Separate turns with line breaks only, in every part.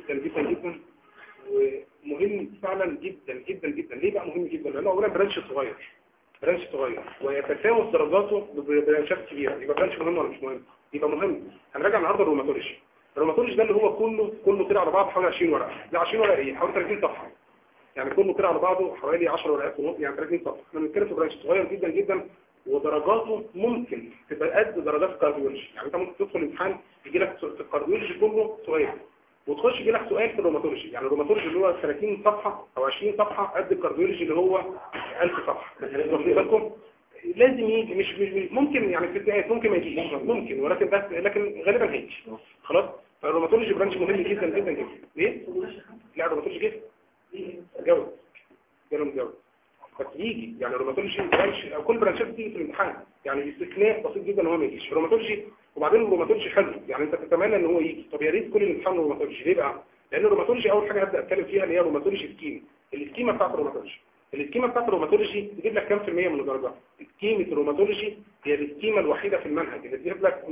جدا جدا جدا ومهم فعلا جدا جدا جدا ليه بقى مهم جدا لانه اولا برانش صغير برانش صغير ويتساوى درجاته ببرانشات كبيره يبقى برانش مهم ولا مش مهم يبقى مهم هنراجع النهارده الروماتولوجي الروماتولوجي ده اللي هو كله كله كده على بعض حوالي 20 ورقه ده 20 ورقه ايه حوالي 30 صفحه يعني كله كده على بعضه حوالي 10 ورقات ونص يعني 30 صفحه احنا بنتكلم في برانش صغير جدا جدا ودرجاته ممكن تبقى قد درجات الكارديولوجي يعني انت ممكن تدخل امتحان يجي لك في الكارديولوجي كله سؤال وتخش يجي لك سؤال في الروماتولوجي يعني الروماتولوجي اللي هو 30 صفحه او 20 صفحه قد الكارديولوجي اللي هو 1000 صفحه واخدين بالكم لازم يجي مش, مش ممكن يعني في البدايات ممكن ما يجيش ممكن ولكن بس لكن غالبا هيجي خلاص فالروماتولوجي برانش مهم جدا جدا جدا ليه؟ لا الروماتولوجي جدا جوز جالهم جوز بس يجي يعني الروماتولوجي برانش او كل برانشات بتيجي في الامتحان يعني استثناء بسيط جدا ان هو ما يجيش الروماتولوجي وبعدين الروماتولوجي حلو يعني انت تتمنى ان هو يجي طب يا ريت كل الامتحان روماتولوجي ليه بقى؟ لان الروماتولوجي اول حاجه هبدا اتكلم فيها اللي هي روماتولوجي سكيم السكيمه بتاعت الروماتولوجي السكيمه بتاعت الروماتولوجي تجيب لك كام في المية من الدرجات سكيمه الروماتولوجي هي السكيمه الوحيده في المنهج اللي تجيب لك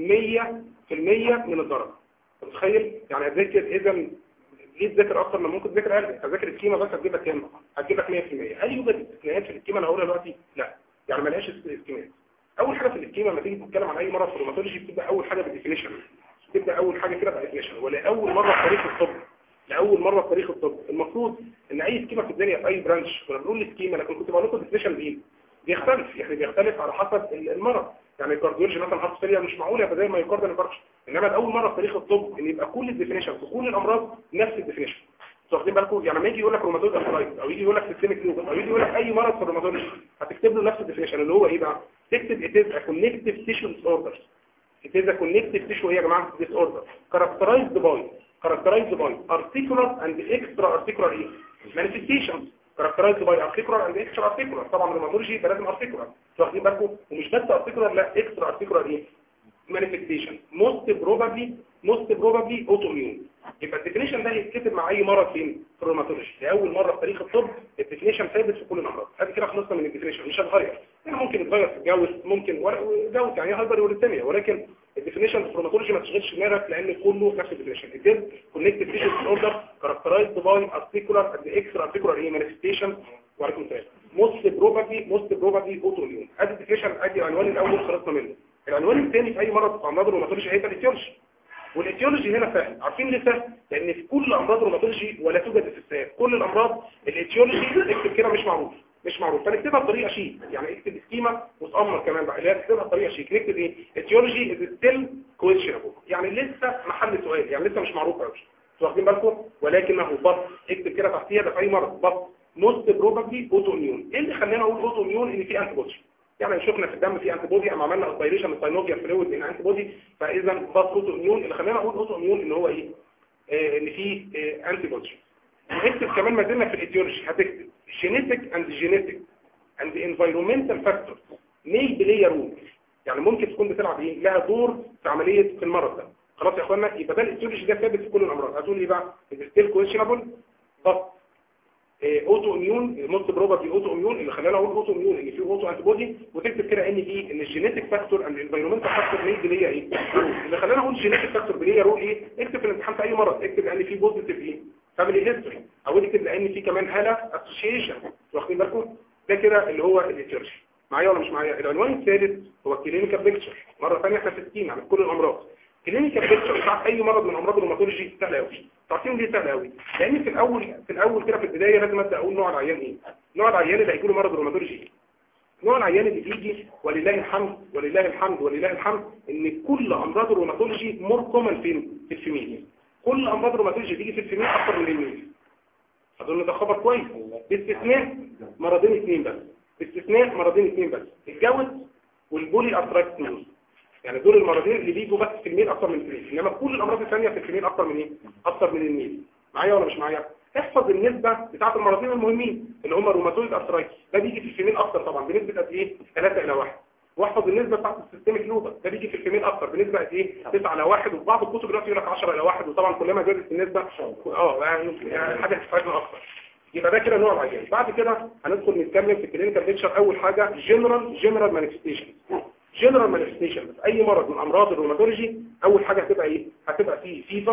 100% من الدرجه متخيل يعني هتذاكر اذا ليه تذاكر اكتر من ممكن تذاكر اقل هتذاكر السكيمه بس هتجيب لك كام هتجيب لك 100% هل يوجد استثناءات في السكيمه اللي هقولها دلوقتي لا يعني ما لهاش استثناءات اول حاجه في السكيمه لما تيجي تتكلم عن اي مرض في الروماتولوجي بتبدا اول حاجه بالديفينيشن تبدا اول حاجه كده بالديفينيشن ولاول مره في تاريخ الطب لاول مره في تاريخ الطب المفروض ان اي سكيمه في الدنيا في اي برانش كنا بنقول السكيمه لكن كنت بقول لكم الديفينيشن دي بيختلف يعني بيختلف على حسب المرض يعني الكارديولوجي مثلا حرف سريع مش معقول يبقى زي ما يقارن الكارديولوجي انما اول مره في تاريخ الطب ان يبقى كل الديفينيشن في كل الامراض نفس الديفينيشن واخدين بالكم يعني لما يجي يقول لك روماتويد ارثرايتس او يجي يقول لك سيستميك لوبس او يجي يقول لك اي مرض في الروماتولوجي هتكتب له نفس الديفينيشن اللي هو ايه بقى تكتب it is a connective tissue disorder it is a connective tissue ايه يا جماعه disorder characterized by characterized by articular and extra articular ايه manifestations characterized by articular and extra articular طبعا الروماتولوجي ده لازم articular واخدين بالكم ومش بس articular لا extra articular ايه manifestation most probably most probably autoimmune يبقى الديفينيشن ده يتكتب مع اي مرض فين في الروماتولوجي لاول مره في تاريخ الطب الديفينيشن ثابت في كل الامراض ادي كده خلصنا من الديفينيشن مش هتغير يعني ممكن يتغير في الجوز ممكن جوز يعني هايبر يوريثميا ولكن الديفينيشن في الروماتولوجي ما تشغلش دماغك لان كله نفس الديفينيشن الجلد كونكتيف تيشو اوردر كاركترايزد باي ارتيكولار اند اكسترا ارتيكولار ايه مانيفستيشن وعليكم السلام موست بروبابلي موست بروبابلي اوتو اميون ادي الديفينيشن ادي العنوان الاول خلصنا منه العنوان الثاني في اي مرض في امراض الروماتولوجي هيبقى الايتيولوجي والايتيولوجي هنا سهل عارفين ليه سهل لان في كل امراض الروماتولوجي ولا توجد استثناء كل الامراض الايتيولوجي اكتب كده مش معروف مش معروف فنكتبها بطريقه شيك يعني اكتب سكيما وتامر كمان بقى اللي هي تكتبها بطريقه شيك نكتب ايه ايتيولوجي از ستيل كويشنبل يعني لسه محل سؤال يعني لسه مش معروف قوي واخدين بالكم ولكنه بط اكتب كده تحتيها ده في اي مرض بط موست بروبابلي اوتو اميون ايه اللي خلانا اقول اوتو اميون ان في انتي بودي يعني شفنا في الدم في انتي بودي اما عملنا اسبيريشن من الساينوفيا فلويد ان انتي بودي فاذا بط اوتو اميون اللي خلانا اقول اوتو اميون ان هو ايه آه ان في آه انتي بودي واكتب كمان ما زلنا في الايديولوجي هتكتب جينيتك اند جينيتك اند انفايرمنتال فاكتور may play a role يعني ممكن تكون بتلعب ايه لها دور في عمليه في المرض ده خلاص يا اخوانا يبقى ده الايديولوجي ده ثابت في كل الامراض هتقول ايه بقى ستيل كويشنبل بس اوتو اميون موست بروبابلي اوتو اميون اللي خلانا اقول اوتو اميون ان في اوتو انتي بودي وتكتب كده ان دي ان الجينيتك فاكتور اند انفايرمنتال فاكتور ميد ليا ايه اللي خلانا اقول جينيتك فاكتور بليا رول ايه اكتب في الامتحان في اي مرض اكتب ان في بوزيتيف ايه فاميلي هيستوري او اكتب لان في كمان هاله اسوشيشن واخدين بالكم ده كده اللي هو الايتيولوجي معايا ولا مش معايا العنوان الثالث هو الكلينيكال بيكتشر مره ثانيه احنا في سكين عن كل الامراض كلينيكال بيكتشر بتاع اي مرض من امراض الروماتولوجي سهل قوي تعرفين ليه سهل قوي لان في الاول في الاول كده في البدايه لازم ابدا اقول نوع العيان ايه نوع العيان اللي هيجي له مرض الروماتولوجي ايه نوع العيان اللي بيجي ولله الحمد ولله الحمد ولله الحمد ان كل امراض الروماتولوجي مور كومن فين في الفيميل كل امراض الروماتولوجي بتيجي في الفيميل اكتر من الميل اظن ده خبر كويس باستثناء مرضين اثنين بس باستثناء مرضين اثنين بس الجوز والبولي ارثرايتس يعني دول المرضين اللي بيجوا بس في الميل اكتر من الفيميل انما كل الامراض الثانيه في الفيميل اكتر من ايه اكتر من الميل معايا ولا مش معايا احفظ النسبه بتاعه المرضين المهمين اللي هم الروماتويد ارثرايتس ده بيجي في الفيميل اكتر طبعا بنسبه قد ايه 3 الى 1 واحفظ النسبه بتاعه السيستميك لوبا ده بيجي في الفيميل اكتر بنسبه قد ايه 9 الى 1 وفي بعض الكتب دلوقتي يقول لك 10 الى 1 وطبعا كلما زادت النسبه اه يعني يعني حاجه تفرقنا اكتر يبقى ده كده نوع العيان بعد كده هندخل نتكلم في الكلينيكال بيكتشر اول حاجه جنرال جنرال مانيفستيشن جنرال مانيفستيشن في اي مرض من امراض الروماتولوجي اول حاجه هتبقى ايه هتبقى فيه فيفر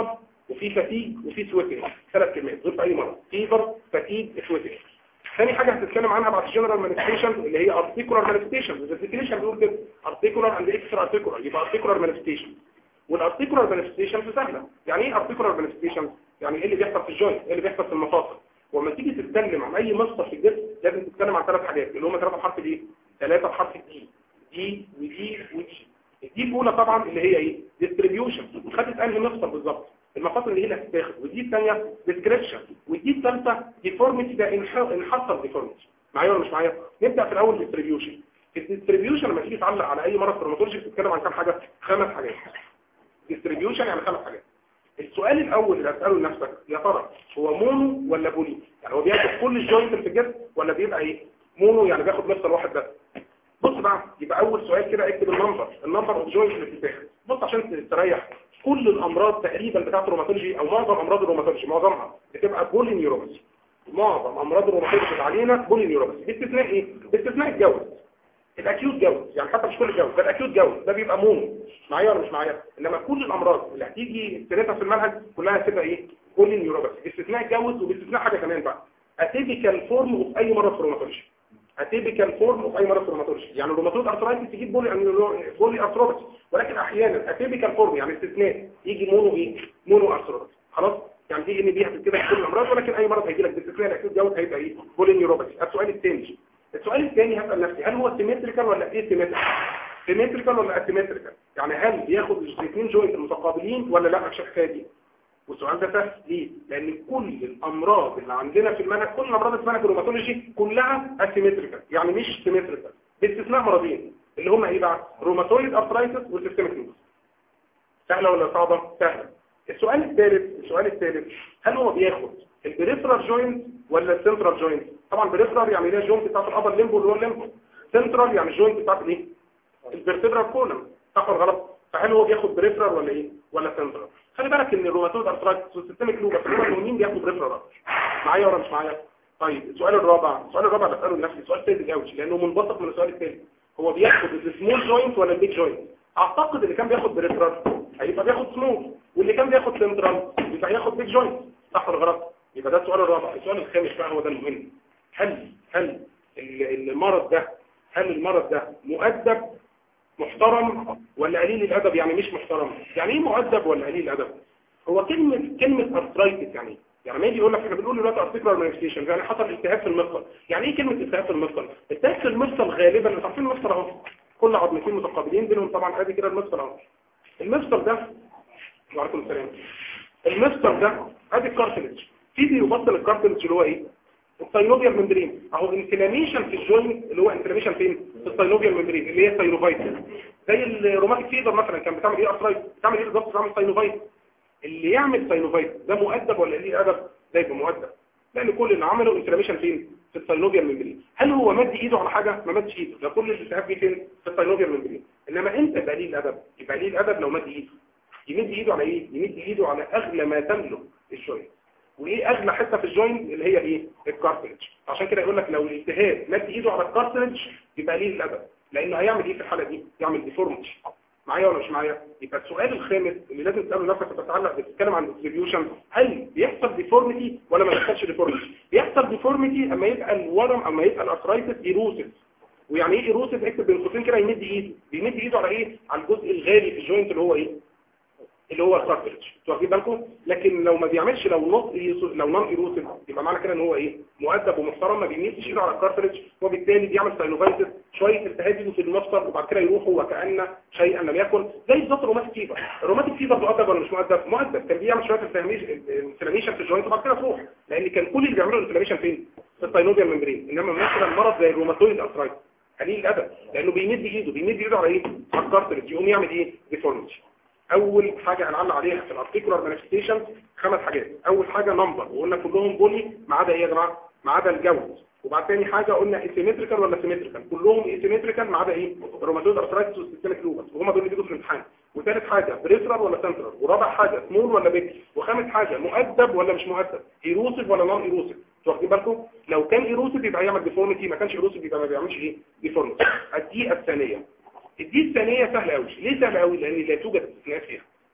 وفي فاتيج وفي سويتنج ثلاث كلمات دول في اي مرض فيفر فاتيج سويتنج ثاني حاجه هتتكلم عنها بعد الجنرال مانيفستيشن اللي هي ارتيكولار مانيفستيشن الديفينيشن بيقول كده ارتيكولار اند اكسترا ارتيكولار يبقى ارتيكولار مانيفستيشن والارتيكولار مانيفستيشن سهله يعني ايه ارتيكولار مانيفستيشن يعني ايه اللي بيحصل في الجوينت ايه اللي بيحصل في المفاصل وما تيجي تتكلم عن اي مصدر في الجسم لازم تتكلم عن ثلاث حاجات اللي هم ثلاثه بحرف الايه ثلاثه بحرف الدي دي ودي ودي الدي الاولى طبعا اللي هي ايه ديستريبيوشن خدت انهي مفصل بالظبط المفاصل اللي هي اللي هتتاخد ودي الثانيه ديسكريبشن ودي الثالثه ديفورميتي ده انحصر ديفورميتي معايا ولا مش معايا نبدا في الاول ديستريبيوشن الديستريبيوشن لما تيجي تعلق على اي مرض روماتولوجي بتتكلم عن كام حاجه خمس حاجات ديستريبيوشن يعني خمس حاجات السؤال الاول اللي هتساله لنفسك يا ترى هو مونو ولا بولي يعني هو بياخد كل الجوينت في الجسم ولا بيبقى ايه مونو يعني بياخد مفصل واحد بس بص بقى يبقى اول سؤال كده اكتب النمبر النمبر اوف جوينت اللي بتتاخد بص عشان تستريح كل الامراض تقريبا بتاعت الروماتولوجي او معظم امراض الروماتولوجي معظمها بتبقى بولي نيوروباثي معظم امراض الروماتولوجي اللي علينا بولي نيوروباثي باستثناء ايه باستثناء الجوز الاكيوت جوز يعني حتى مش كل الجوز ده الاكيوت جوز ده بيبقى مونو معايا ولا مش معايا انما كل الامراض اللي هتيجي سيرتها في المنهج كلها هتبقى ايه بولي نيوروباثي باستثناء الجوز وباستثناء حاجه كمان بقى اتيبيكال فورم اوف اي مرض في الروماتولوجي اتيبيكال فورم اوف اي مرض في الروماتولوجي يعني الروماتويد ارثرايتس تجيب بولي بولي ارثروباثي ولكن احيانا اتيبيكال فورم يعني استثناء يجي مونو ايه مونو ارثروباثي خلاص يعني دي ان دي هتتكتب في كل الامراض ولكن اي مرض هيجي لك باستثناء الاكيوت جوز هيبقى ايه بولي نيوروباثي السؤال الثاني السؤال الثاني هسال نفسي هل هو سيمتريكال ولا ايه سيمتريكال سيمتريكال ولا اسيمتريكال يعني هل بياخد الاثنين جوينت متقابلين ولا لا مش الحكايه دي والسؤال ده سهل ليه؟ لأن كل الأمراض اللي عندنا في المنهج كل الأمراض اللي في المنهج الروماتولوجي كلها اسيمتريكال يعني مش سيمتريكال باستثناء مرضين اللي هم ايه بقى؟ روماتويد ارثرايتس وسيستميك لوبس سهلة ولا صعبة؟ سهلة السؤال الثالث السؤال الثالث هل هو بياخد البريفرال جوينت ولا السنترال جوينت؟ طبعا البريفرال يعني ده جوينت بتاعت الابر ليمبو اللي هو الليمبو سنترال يعني الجوينت بتاعت الايه؟ الفرتبرال كولم صح ولا غلط؟ فهل هو بياخد بريفرال ولا ايه؟ ولا سنترال؟ خلي بالك ان الروماتويد ارثرايتس والسيستميك لوبس اللي هم المهمين بياخدوا بريفرال اكتر معايا ولا مش معايا طيب السؤال الرابع السؤال الرابع بساله لنفسي سؤال سهل قوي لانه منبثق من السؤال الثاني هو بياخد السمول جوينت ولا البيج جوينت اعتقد اللي كان بياخد بريفرال هيبقى بياخد سمول واللي كان بياخد سنترال يبقى هياخد بيج جوينت صح ولا غلط يبقى ده السؤال الرابع السؤال الخامس بقى هو ده المهم هل هل المرض ده هل المرض ده مؤدب محترم ولا قليل الادب يعني مش محترم يعني ايه مؤدب ولا قليل الادب هو كلمة كلمة ارثرايتس يعني يعني ما يجي يقول لك احنا بنقول دلوقتي ارتيكولار مانيفستيشن يعني حصل التهاب في المفصل يعني ايه كلمة التهاب في المفصل التهاب في المفصل غالبا انتوا عارفين المفصل اهو كل عظمتين متقابلين بينهم طبعا ادي كده المفصل اهو المفصل ده وعليكم السلام المفصل ده ادي الكارتلج في بيوصل الكارتلج اللي هو ايه الساينوبيال ممبرين اهو انفلاميشن في الجوينت اللي هو انفلاميشن فين في الساينوبيال ممبرين اللي هي الساينوفايتس زي الروماتيك فيبر مثلا كان بتعمل ايه ارثرايتس بتعمل ايه بالظبط بتعمل ساينوفايتس اللي يعمل ساينوفايتس ده مؤدب ولا ليه ادب ده يبقى مؤدب لان كل اللي عمله انفلاميشن فين في الساينوبيال ممبرين هل هو مد ايده على حاجه ما مدش ايده ده كل الالتهاب جه فين في الساينوبيال ممبرين انما انت يبقى ليه الادب يبقى ليه الادب لو مد ايده يمد ايده على ايه يمد ايده على اغلى ما تملك الجوينت وايه اغلى حته في الجوينت اللي هي ايه الكارتلج عشان كده يقول لك لو الالتهاب مد ايده على الكارتلج يبقى ليه الادب لانه هيعمل ايه في الحاله دي يعمل ديفورميتي معايا ولا مش معايا يبقى السؤال الخامس اللي لازم تساله نفسك بتتعلق بتتكلم عن الديستريبيوشن هل بيحصل ديفورميتي ولا ما بيحصلش ديفورميتي بيحصل ديفورميتي اما يبقى الورم اما يبقى الارثرايتس ايروسيف ويعني ايه ايروسيف اكتب بين قوسين كده يمد ايده بيمد ايده على ايه على الجزء الغالي في الجوينت اللي هو ايه اللي هو الكارتلج انتوا واخدين بالكم لكن لو ما بيعملش لو نص لو نون ايروسيف يبقى معنى كده ان هو ايه مؤدب ومحترم ما بيمدش ايده على الكارتلج وبالتالي بيعمل ساينوفايتس شويه التهاب يجوا في المفصل وبعد كده يروح وكأن شيئا لم يكن زي بالظبط الروماتيك فيفر الروماتيك فيفر مؤدب ولا مش مؤدب مؤدب كان بيعمل شويه انفلاميشن في الجوينت وبعد كده تروح لان كان كل اللي بيعملوا انفلاميشن فين في الساينوفيال ممبرين انما مثلا مرض زي الروماتويد ارثرايتس قليل الادب لانه بيمد ايده بيمد ايده على ايه على الكارتلج يقوم يعمل ايه ديفورميتي اول حاجة هنعلق عليها في الارتيكولار مانيفستيشن خمس حاجات اول حاجة نمبر وقلنا كلهم بولي ما عدا ايه يا جماعه ما عدا الجوز وبعد تاني حاجة قلنا اسيمتريكال ولا سيمتريكال كلهم اسيمتريكال ما عدا ايه الروماتويد ارثرايتس والسيستميك لوبس وهم دول اللي بيجوا في الامتحان وثالث حاجة بريفرال ولا سنترال ورابع حاجة سمول ولا بيج وخامس حاجة مؤدب ولا مش مؤدب ايروسيف ولا نون ايروسيف واخدين بالكم لو كان ايروسيف يبقى يعمل ديفورميتي ما كانش ايروسيف يبقى ما بيعملش ايه ديفورميتي الدي الثانيه الدي الثانيه سهله قوي ليه سهله قوي لان لا توجد استثناءات فيها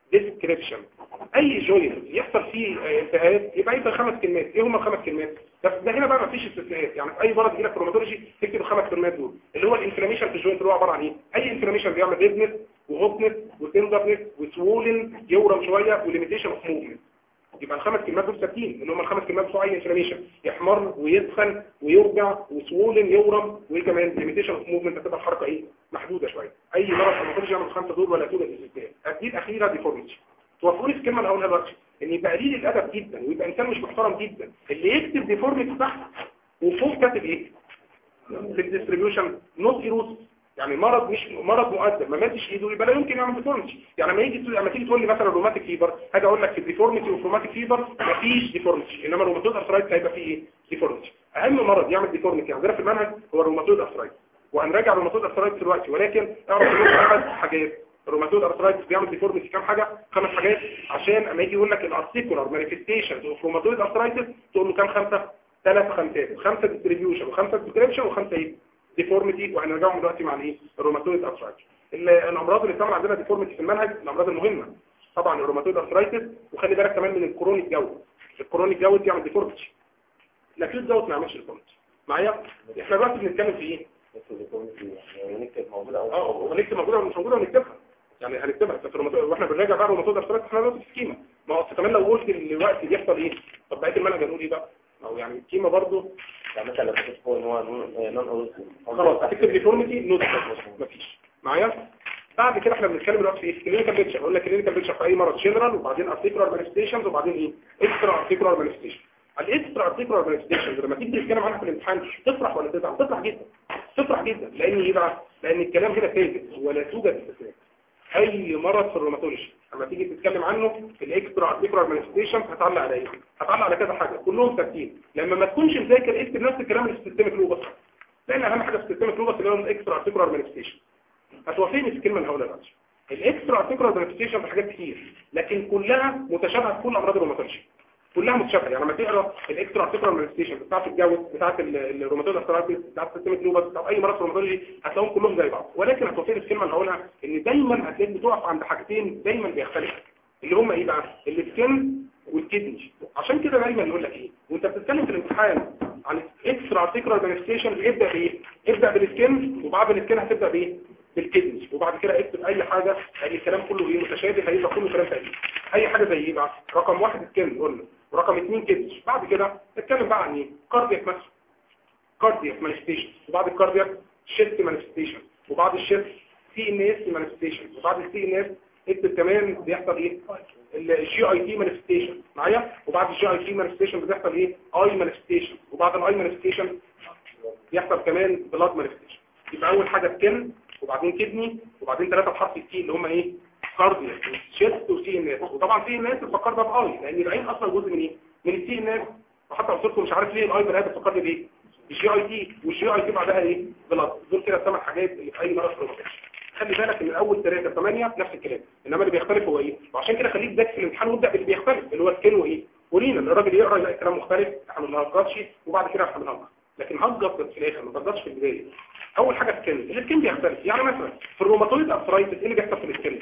ديسكريبشن اي جوينت يحصل فيه آه، التهاب يبقى يبقى خمس كلمات ايه هم الخمس كلمات بس ده هنا بقى مفيش استثناءات يعني في اي مرض يجي لك روماتولوجي تكتب الخمس كلمات دول اللي هو الانفلاميشن في الجوينت اللي هو عباره عن ايه اي انفلاميشن بيعمل ريدنس وهوبنس وتندرنس وسوولن يورم شويه وليميتيشن اوف موفمنت يبقى الخمس كلمات دول ثابتين اللي هم الخمس كلمات بتوع اي انفلاميشن يحمر ويدخن ويوجع وسوولن يورم وايه كمان ليميتيشن اوف موفمنت هتبقى الحركه ايه محدوده شويه اي مرض روماتولوجي يعمل الخمسه دول ولا توجد استثناء دي الاخيره ديفورميتي توافقوني في الكلمه اللي هقولها دلوقتي ان يبقى قليل الادب جدا ويبقى انسان مش محترم جدا اللي يكتب ديفورميتي تحت وفوق كاتب ايه في الديستريبيوشن نوت ايروس يعني مرض مش مرض مؤدب ما ماتش ايده يبقى لا يمكن يعمل ديفورميتي يعني لما يجي لما تيجي تقول لي مثلا روماتيك فيبر هاجي اقول لك في الديفورميتي والروماتيك فيبر مفيش ديفورميتي انما الروماتويد ارثرايتس هيبقى فيه ايه ديفورميتي اهم مرض يعمل ديفورميتي عندنا في المنهج هو الروماتويد ارثرايتس وهنراجع الروماتويد ارثرايتس دلوقتي ولكن اعرف ان خمس حاجات الروماتويد ارثرايتس بيعمل ديفورميتي كام حاجه خمس حاجات عشان اما يجي يقول لك الارتيكولار مانيفستيشنز اوف روماتويد ارثرايتس تقول له كام خمسه ثلاث خمسات خمسه ديستريبيوشن وخمسه ديسكريبشن وخمسه ايه ديفورميتي وهنرجعهم دلوقتي مع الايه الروماتويد ارثرايتس الامراض اللي بتعمل عندنا ديفورميتي في المنهج الامراض المهمه طبعا الروماتويد ارثرايتس وخلي بالك كمان من الكرونيك جوت الكرونيك جوت يعمل ديفورميتي الاكيوت جوت ما يعملش ديفورميتي معايا احنا دلوقتي بنتكلم في ايه
ونكتب موجودة أو
اه وهنكتب موجوده ولا مش موجوده ونكتبها يعني هنكتبها في الروماتويد واحنا بنراجع بقى الروماتويد ارثرايتس احنا دلوقتي في سكيما ما هو أصل كمان لو قلت دلوقتي بيحصل ايه طب بقيه المنهج هنقول ايه بقى او يعني السكيما برضه
يعني مثلا لو كنت فوق إن هو نون أوز
خلاص هتكتب ديفورميتي نوت مفيش معايا بعد كده احنا بنتكلم دلوقتي في ايه كلينيكال بيكتشر قلنا كلينيكال بيكتشر في اي مرض جنرال وبعدين ارتيكولار مانيفستيشنز وبعدين ايه اكسترا ارتيكولار مانيفستيشن الاكسترا ارتيكولار مانيفستيشنز لما تيجي تتكلم عنها في الامتحان تفرح ولا تزعل تفرح جدا تفرح جدا لان ايه بقى لان الكلام هنا ثابت ولا توجد استثناء اي مرض في الروماتولوجي لما تيجي تتكلم عنه في الاكسترا ارتيكولار مانيفستيشن هتعلق على ايه هتعلق على كذا حاجه كلهم ثابتين لما ما تكونش مذاكر اكتب نفس الكلام اللي في السيستمك لوبس لان اهم حاجه في السيستمك لوبس اللي هو الاكسترا ارتيكولار مانيفستيشن هتوافقني في الكلمه اللي هقولها دلوقتي الاكسترا ارتيكولار مانيفستيشن في حاجات كتير لكن كلها متشابهه في كل امراض الروماتولوجي كلها متشابهه يعني لما تقرا الاكسترا ارتيكولار مانيفستيشن بتاعت الجو بتاعت الروماتويد ارثرايتس بتاعت السيستميك لوبس بتاعت اي مرض روماتولوجي هتلاقيهم كلهم زي بعض ولكن هتوفير الكلمه اللي هقولها ان دايما هتلاقيك بتقف عند حاجتين دايما بيختلفوا اللي هم ايه بقى السكن والكدني عشان كده دايما نقول لك ايه وانت بتتكلم في الامتحان عن اكسترا ارتيكولار مانيفستيشن ابدا بايه ابدا بالسكن وبعد السكن هتبدا بايه بالكدني وبعد كده اكتب اي حاجه هي الكلام كله ايه متشابه هيبقى كله كلام تقريبي اي حاجه زي ايه بقى رقم واحد سكن قلنا ورقم اثنين كدني بعد كده نتكلم بقى عن ايه كاردياك مثلا كاردياك مانيفستيشن وبعد الكاردياك شيست مانيفستيشن وبعد الشيست سي ان اس مانيفستيشن وبعد السي ان اس اكتب كمان بيحصل ايه الجي اي تي مانيفستيشن معايا وبعد الجي اي تي مانيفستيشن بيحصل ايه اي مانيفستيشن وبعد الاي مانيفستيشن بيحصل كمان بلاد مانيفستيشن يبقى اول حاجه سكن وبعدين كدني وبعدين ثلاثه بحرف التي اللي هم ايه كاردياك شيست وسي ان اس وطبعا سي ان اس تفكر ده باي لان العين اصلا جزء من ايه من السي ان اس وحتى قلت لكم مش عارف ليه الاي بنات بتفكر بايه الجي اي تي والجي اي تي بعدها ايه بلاد دول كده الثمان حاجات اللي في اي مرض روماتيك خلي بالك ان اول ثلاثه ثمانيه نفس الكلام انما اللي بيختلف هو ايه وعشان كده خليك ذاكر في الامتحان وابدا باللي بيختلف اللي هو سكين وايه ورينا الراجل يقرا يلاقي كلام مختلف احنا ما بنهجرش وبعد كده احنا بنهجر لكن هجر في الاخر ما تهجرش في البدايه اول حاجه سكين السكين بيختلف يعني مثلا في الروماتويد ارثرايتس ايه اللي بيحصل في السكين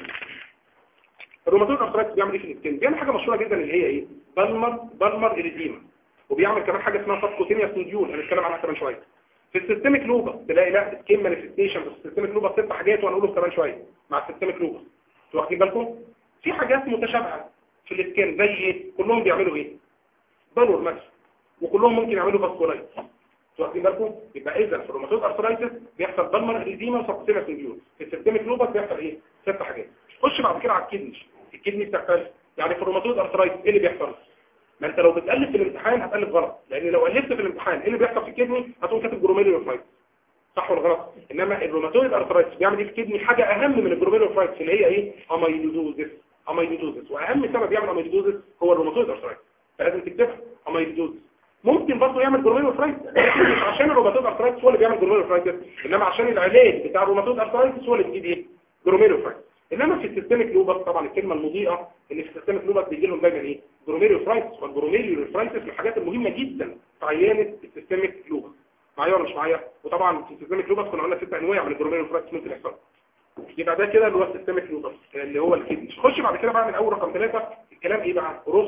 الروماتويد ارثرايتس بيعمل ايه في السكين بيعمل حاجه مشهوره جدا اللي هي ايه بالمر بالمر اريديما وبيعمل كمان حاجه اسمها سبكوتينيا نوديول هنتكلم عنها كمان شويه في السيستميك لوبا تلاقي لا سكين مانيفستيشن في السيستميك لوبا ست حاجات وهنقولهم كمان شويه مع السيستميك لوبا انتوا واخدين بالكم في حاجات متشابهه في السكين زي ايه كلهم بيعملوا ايه بلور مثلا وكلهم ممكن يعملوا فاسكولايت انتوا واخدين بالكم يبقى اذا في الروماتويد ارثرايتس بيحصل بالمر اريديما وسبكوتينيا نوديول في السيستميك لوبا بيحصل ايه ست حاجات خش بعد كده على الكدني الكدني بتختلف يعني في الروماتويد ارثرايتس ايه اللي بيحصل ما انت لو بتألف في الامتحان هتألف غلط لان لو ألفت في الامتحان ايه اللي بيحصل في الكدني هتقول كاتب جروميلوفرايتس صح ولا غلط انما الروماتويد ارثرايتس بيعمل ايه في الكدني حاجه اهم من الجروميلوفرايتس اللي هي ايه اميلودوزس اميلودوزس واهم سبب يعمل اميلودوزس هو الروماتويد ارثرايتس فلازم تكتبها اميلودوزس ممكن برضه يعمل جروميلوفرايتس لكن مش عشان الروماتويد ارثرايتس هو اللي بيعمل جروميلوفرايتس انما عشان العلاج بتاع الروماتويد ارثرايتس هو اللي بيجيب ايه جروميلوفرايتس انما في السيستميك لوبس طبعا الكلمه المضيئه ان في السيستميك لوبس بيجي لهم دايما ايه جروميلوفرايتس والجروميلوفرايتس من الحاجات المهمه جدا في عيانه السيستميك لوبس معايا ولا مش معايا وطبعا في السيستميك لوبس كنا قلنا ست انواع من الجروميلوفرايتس ممكن يحصل يبقى ده كده اللي هو السيستميك لوبس اللي هو الكدني خش بعد كده بقى من اول رقم ثلاثة الكلام ايه بقى رص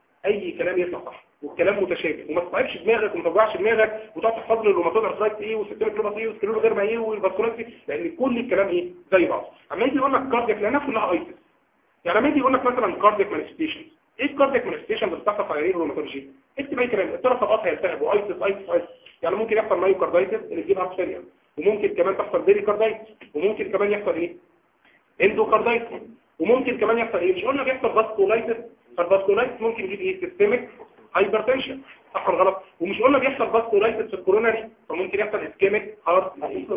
اي كلام يطلع صح والكلام متشابه وما تتعبش دماغك وما توجعش دماغك وتقعد تحفظ لي الروماتويد ارثرايتس ايه والسيستميك لوبس ايه والسكليرو غير ما ايه والفاسكولاريتس ايه لان كل الكلام ايه زي بعض اما يجي يقول لك كاردياك لانها كلها ايتس يعني لما يجي يقول لك مثلا كاردياك مانيفستيشن ايه الكاردياك مانيفستيشن اللي بتحصل في عيانين الروماتولوجي اكتب اي كلام الثلاث طبقات هيلتهبوا ايتس ايتس ايتس يعني ممكن يحصل مايوكاردايتس اللي تجيب هارت فيلير وممكن كمان تحصل بيريكاردايتس وممكن كمان يحصل ايه اندوكاردايتس وممكن كمان يحصل ايه مش قلنا بيحصل فاسكولايتس فالفاسكولايتس ممكن يجيب ايه سيستميك هايبرتنشن صح ولا غلط ومش قلنا بيحصل فاسكولايتس في الكوروناري فممكن يحصل اسكيميك هارت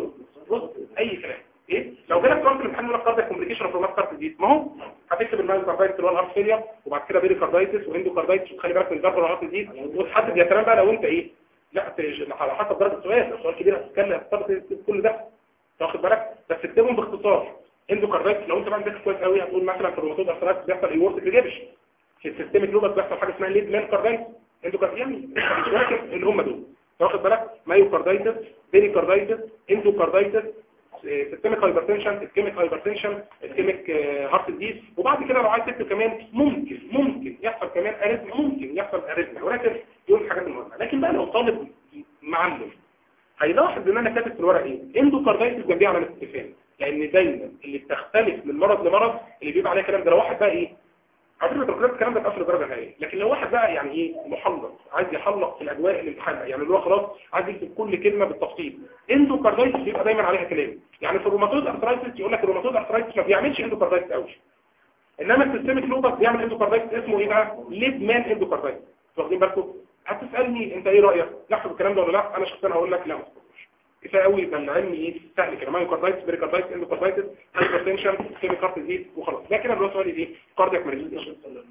بص اي كلام ايه لو جالك سؤال في الامتحان يقول لك كاردياك كومبليكيشن اوف ماستر ديزيز ما هو هتكتب المايوكاردايتس اللي هو الهارت فيلير وبعد كده بيريكاردايتس واندوكاردايتس وتخلي بالك من جرب الهارت ديزيز وتحدد يا سلام بقى لو انت ايه لا تج- على حسب درجه السؤال لو سؤال كبير هتتكلم هتضطر تكتب كل ده واخد بالك بس اكتبهم باختصار اندوكاردايتس لو انت بقى مذاكر كويس قوي هتقول مثلا في الروماتويد ارثرايتس بيحصل ايورتيك ريجيبش في السيستميك لوبس بيحصل حاجه اسمها ليد مان كاردايتس اندوكاردايتس يعني مش واخد اللي هم دول واخد بالك مايوكاردايتس بيريكاردايتس اندوكاردايتس سيستميك هايبرتنشن اسكيميك هايبرتنشن اسكيميك هارت ديز وبعد كده لو عايز تكتب كمان ممكن ممكن يحصل كمان اريثميا ممكن يحصل اريثميا ولكن دول الحاجات المهمه لكن بقى لو طالب معلم هيلاحظ ان انا كاتب في الورق ايه اندوكاردايتس جنبيه علامه استفهام لان دايما اللي بتختلف من مرض لمرض اللي بيبقى عليه كلام ده لو واحد بقى ايه على فكره الدكتور الكلام ده في اخر درجه نهائيه لكن لو واحد بقى يعني ايه محلق عايز يحلق في الاجواء الامتحان يعني اللي هو خلاص عايز يكتب كل كلمه بالتفصيل اندوكاردايتس بيبقى دايما عليها كلام يعني في الروماتويد ارثرايتس يقول لك الروماتويد ارثرايتس ما بيعملش اندوكاردايتس قوي انما السيستميك لوبس بيعمل اندوكاردايتس اسمه ايه بقى ليد مان اندوكاردايتس واخدين بالكم هتسالني انت ايه رايك نحسب الكلام ده ولا لا انا شخصيا هقول لك لا ما تفكرش. كفايه قوي يبقى العلم ايه سهل كده مايوكاردايتس بريكاردايتس اندوكاردايتس هايبرتنشن سيمي كارت دي وخلاص ده كده اللي هو سؤال ايه كاردياك مانيفستيشن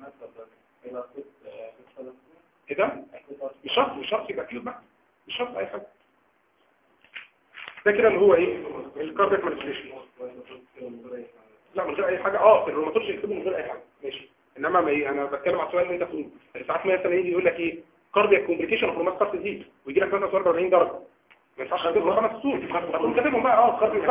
ايه ده مش شرط مش شرط يبقى كيوت بقى مش شرط اي حاجه ده كده اللي هو ايه الكاردياك مانيفستيشن لا من غير اي حاجه اه في الروماتولوجي يكتبه من غير اي حاجه ماشي انما ما إيه انا بتكلم على السؤال اللي انت بتقوله ساعات مثلا يجي يقول لك ايه كاردياك كومبليكيشن اوف رومات كارت ديز ويجي لك مثلا سؤال 40 درجه ما ينفعش تكتب خمس سطور هتقوم كاتبهم بقى اه كاردياك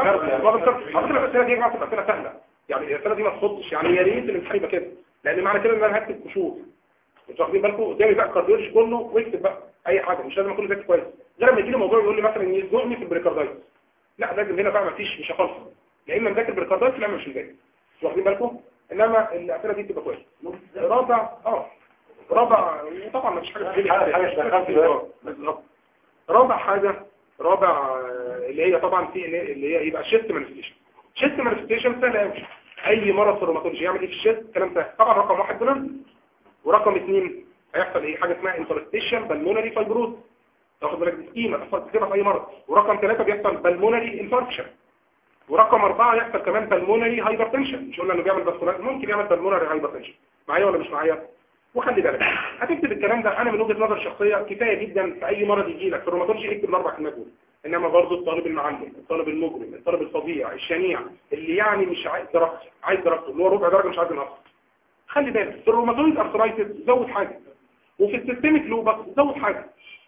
على فكره الاسئله دي يا جماعه تبقى اسئله سهله يعني الاسئله دي ما تخضش يعني يا ريت الامتحان يبقى كده لان معنى كده ان انا هكتب كشوف انتوا واخدين بالكم قدامي بقى الكارديولوجي كله واكتب بقى اي حاجه مش لازم اكون ذاكر كويس غير لما يجي لي موضوع يقول لي مثلا يزنقني في البريكاردايتس لا لازم هنا بقى ما فيش مش هخلص يا اما مذاكر بريكاردايتس لا مش مذاكر انتوا واخدين بالكم انما الاسئله دي تبقى كويسه رابع اه رابع وطبعا ما فيش حاجه في الدنيا
حاجة مش دخلت دلوقتي.
آه، بالظبط رابع حاجه رابع آه، اللي هي طبعا في اللي هي يبقى شيست مانيفستيشن شيست مانيفستيشن سهل قوي اي مرض في الروماتولوجي يعمل ايه في الشيست كلام سهل طبعا رقم واحد دول ورقم اثنين هيحصل ايه حاجه اسمها انترستيشن بالمونري فايبروز تاخد بالك دي سكيما تحصل كده في اي مرض ورقم ثلاثة بيحصل بالمونري انفاركشن ورقم أربعة يحصل كمان بالمونري هايبرتنشن مش قلنا انه بيعمل باسكولار ممكن يعمل بالمونري هايبرتنشن معايا ولا مش معايا وخلي بالك هتكتب الكلام ده انا من وجهه نظر شخصيه كفايه جدا في اي مرض يجي لك في الروماتولوجي اكتب الاربع كلمات دول انما برضه الطالب المعلم الطالب المجرم الطالب الفظيع الشنيع اللي يعني مش عايز درجته عايز درجته اللي هو ربع درجه مش عايز ينقص خلي بالك في الروماتويد ارثرايتس زود حاجه وفي السيستميك لوبس زود حاجه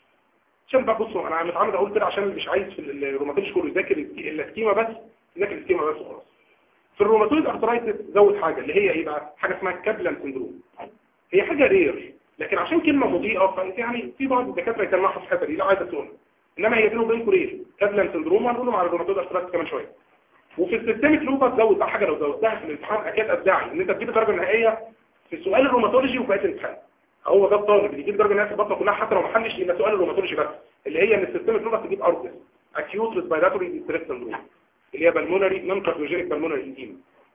عشان بقى بصوا انا متعمد اقول كده عشان اللي مش عايز في الروماتولوجي كله يذاكر السكيما بس يذاكر السكيما بس وخلاص في الروماتويد ارثرايتس زود حاجه اللي هي ايه بقى حاجه اسمها كابلان سندروم هي حاجه رير لكن عشان كلمه مضيئه ف- يعني في بعض الدكاتره يسمعها في الحته دي لا عايزه تقولها انما هي بينه وبينكم رير كابلان سندروم وهنقولهم على الروماتويد ارثرايتس كمان شويه وفي السيستميك لوبس زود بقى حاجه لو زودتها في الامتحان اكيد ابداعي ان انت تجيب الدرجه النهائيه في سؤال الروماتولوجي وبقيه الامتحان هو ده الطالب اللي يجيب درجه نهائيه في البطنه كلها حتى لو ما حلش الا سؤال الروماتولوجي بس اللي هي ان السيستميك لوبس تجيب ارتس اكيوت ريسبيراتوري ديستريس سندروم اللي هي بالمونري نون كارديوجينيك بالمونري ايديما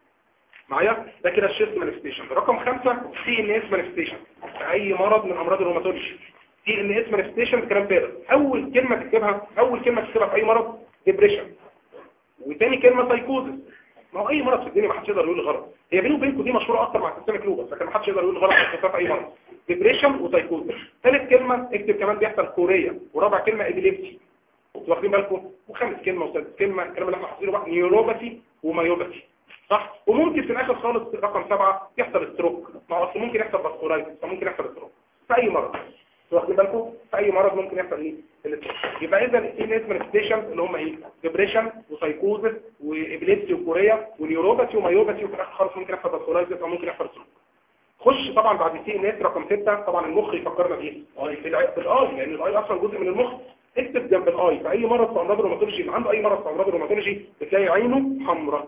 معايا ده كده الشيست مانيفستيشن رقم خمسة سي ان اس مانيفستيشن اي مرض من امراض الروماتولوجي سي ان اس مانيفستيشن كلام فارغ اول كلمه تكتبها اول كلمه تكتبها في اي مرض ديبريشن وتاني كلمه سايكوزس ما هو اي مرض في الدنيا ما حدش يقدر يقول لي غلط هي بيني وبينكم دي مشهوره اكتر مع السيستميك لوبس لكن ما حدش يقدر يقول لي غلط في اي مرض ديبريشن وسايكوزس ثالث كلمه اكتب كمان بيحصل كوريا ورابع كلمه ابيليبسي واخدين بالكم وخامس كلمه وسادس كلمه الكلام اللي احنا حاطينه بقى نيوروباثي ومايوباثي صح وممكن في الاخر خالص رقم سبعة يحصل ستروك ما هو أصل ممكن يحصل باسكولايتس فممكن يحصل ستروك في اي مرض واخدين بالكم في اي مرض ممكن يحصل ايه الاستروك يبقى اذا في ناس مانيفستيشنز اللي هم ايه ديبريشن وسايكوزس وابليبسي وكوريا ونيوروباثي ومايوباثي وفي الاخر خالص ممكن يحصل باسكولايتس او ممكن يحصل ستروك خش طبعا بعد سي ان اس رقم 6 طبعا المخ يفكرنا بايه بالاي لان الاي اصلا جزء من المخ اكتب جنب الاي في اي مرض في امراض الروماتولوجي اللي عنده اي مرض في امراض الروماتولوجي بتلاقي عينه حمراء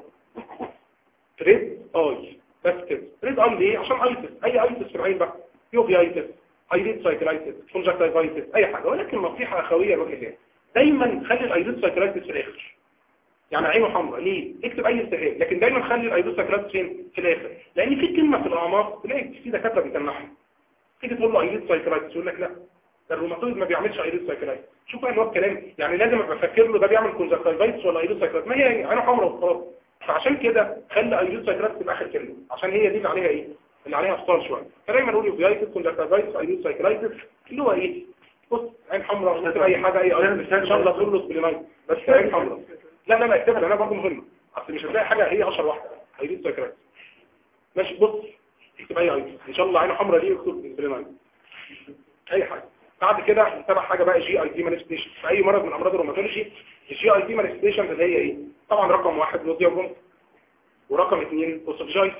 ريد اي بس كده ريد اي ليه عشان ايتس اي ايتس في العين بقى يوفيايتس ايريد سايكلايتس كونجكتيفايتس اي حاجه ولكن نصيحه اخويه لوجه الله دايما خلي الايريد سايكلايتس في الاخر يعني عينه حمراء ليه اكتب اي التهاب لكن دايما خلي الايريد سايكلايتس فين في الاخر لان في كلمه في الاعماق تلاقي في دكاتره بيتنحوا تيجي تقول له ايريد سايكلايتس يقول لك لا ده الروماتويد ما بيعملش ايريد سايكلايتس شوف بقى اللي هو الكلام يعني لازم ابقى افكر له ده بيعمل كونجكتيفايتس ولا ايريد سايكلايتس ما هي عينه حمراء وخلاص فعشان كده خلي ايريد سايكلايتس تبقى اخر كلمه عشان هي دي اللي عليها ايه اللي عليها افطار شويه فدايما نقول يوفيايتس كونجكتيفايتس ايريد سايكلايتس اللي هو ايه بص عين حمراء ممكن اي حاجه اي ايريد ان شاء الله تقول له سبلينايت بس عين حمراء لا لا لا اكتبها لانها برضه مهمه اصل مش هتلاقي حاجه هي اشهر واحده ايريد سايكلايتس ماشي بص اكتب اي ايريد ان شاء الله عين حمراء دي اكتب سبلينايت اي حاجه بعد كده نتابع حاجه بقى جي اي تي مانيفستيشن في اي مرض من امراض الروماتولوجي الجي اي تي مانيفستيشن اللي هي ايه طبعا رقم واحد نوزيا بوم ورقم اثنين اوسوفجايت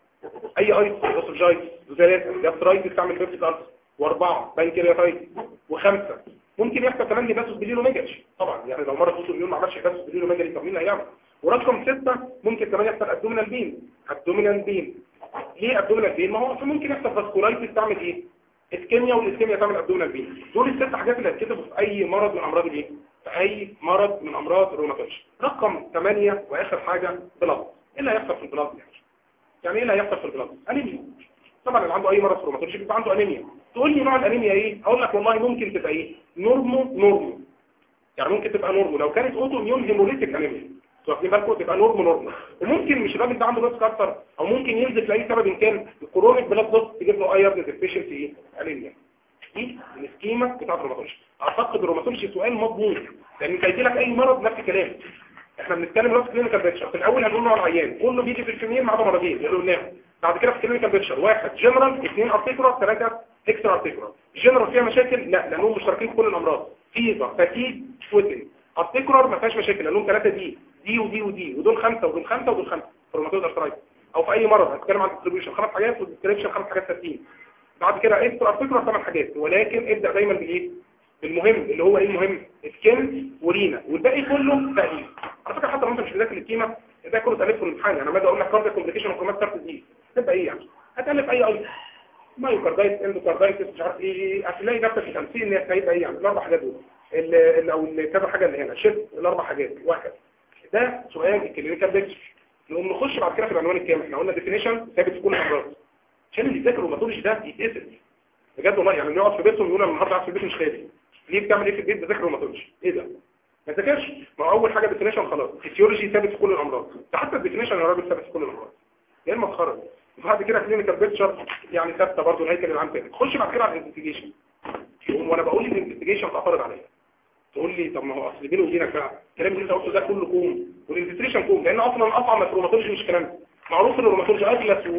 اي ايت اوسوفجايت وثلاثه جاسترايتس تعمل بيبتيك ارث واربعه بانكرياتايتس وخمسه ممكن يحصل كمان هيباتوس بليلو ميجري طبعا يعني لو مرض اوتو ميون ما عملش هيباتوس بليلو ميجري طب مين اللي هيعمل ورقم سته ممكن كمان يحصل ابدومينال بين ابدومينال بين ليه ابدومينال بين ما هو ممكن يحصل فاسكولايتس تعمل ايه اسكيميا والاسكيميا تعمل ابدومينال بين دول الست حاجات اللي هتكتبوا في اي مرض من امراض الايه في اي مرض من امراض الروماتولوجي رقم 8 واخر حاجه بلاد ايه اللي هيحصل في البلاد يعني يعني ايه اللي هيحصل في البلاد انيميا طبعا اللي عنده اي مرض في الروماتولوجي بيبقى عنده انيميا تقول لي نوع الانيميا ايه اقول لك والله ممكن تبقى ايه نورمو نورمو يعني ممكن تبقى نورمو لو كانت اوتو ميون هيموليتيك انيميا واخدين بالكم تبقى نورمو نورمو وممكن مش الراجل ده عنده بلاد كارتر او ممكن ينزل لاي سبب إن كان الكرونيك بلاد بوست تجيب له ايرن ديفيشنسي ايه انيميا دي السكيما بتاعت الروماتولوجي اعتقد الروماتولوجي سؤال مضمون لان انت هيجي لك اي مرض نفس الكلام احنا بنتكلم دلوقتي كلينيكال بيكتشر في الاول هنقول له على العيان كله بيجي في الكمين ما عدا مرضين اللي قلناهم بعد كده في كلينيكال بيكتشر واحد جنرال اثنين ارتيكولار ثلاثه اكسترا ارتيكولار جنرال فيها مشاكل لا لانهم مشتركين في كل الامراض فيفر فاتيج سويتنج ارتيكولار ما فيهاش مشاكل لانهم ثلاثه دي دي ودي ودي ودول خمسه ودول خمسه ودول خمسه روماتويد ارثرايتس او في اي مرض هنتكلم عن الديستريبيوشن خمس حاجات والديسكريبشن خمس حاجات ثابتين بعد كده اكسترا ارتيكولار ثمان حاجات ولكن ابدا دايما بايه بالمهم اللي هو ايه المهم سكين ورينا والباقي كله تقليل على فكره حتى لو انت مش بتذاكر الكيمه ده كله تالف في الامتحان يعني لما اجي اقول لك كارديو كومبليكيشن وكرومات كارت دي تبقى ايه يعني هتالف اي اي مايوكاردايتس اندوكاردايتس مش عارف ايه هتلاقي نفسك في 50 ان هيبقى ايه يعني الاربع حاجات دول ال- ال- او كذا حاجه اللي هنا شيفت الاربع حاجات واحد ده سؤال الكلينيكال بيكتشر نقوم نخش بعد كده في العنوان الكامل احنا قلنا ديفينيشن ثابت في كل الامراض عشان اللي يذاكر الروماتولوجي ده يتقتل بجد والله يعني يقعد في بيته ويقول انا النهارده قاعد في البيت مش خارج ليه بتعمل ايه في البيت بذاكر روماتولوجي ايه ده ما تذاكرش ما هو اول حاجه ديفينيشن خلاص الفسيولوجي ثابت في كل الامراض ده حتى الديفينيشن يا راجل ثابت في كل الامراض يا اما اتخرج وبعد كده كلينيكال بيكتشر يعني ثابته برضه الهيكل العام ثابت خش بعد كده على الانفستيجيشن وانا بقول لك الانفستيجيشن تعترض عليا تقول لي طب ما هو اصل بيني وبينك بقى الكلام اللي انت قلته ده كله كوم والانفستيجيشن كوم لان اصلا اصعب من الروماتولوجي مش كلام معروف ان الروماتولوجي اجلس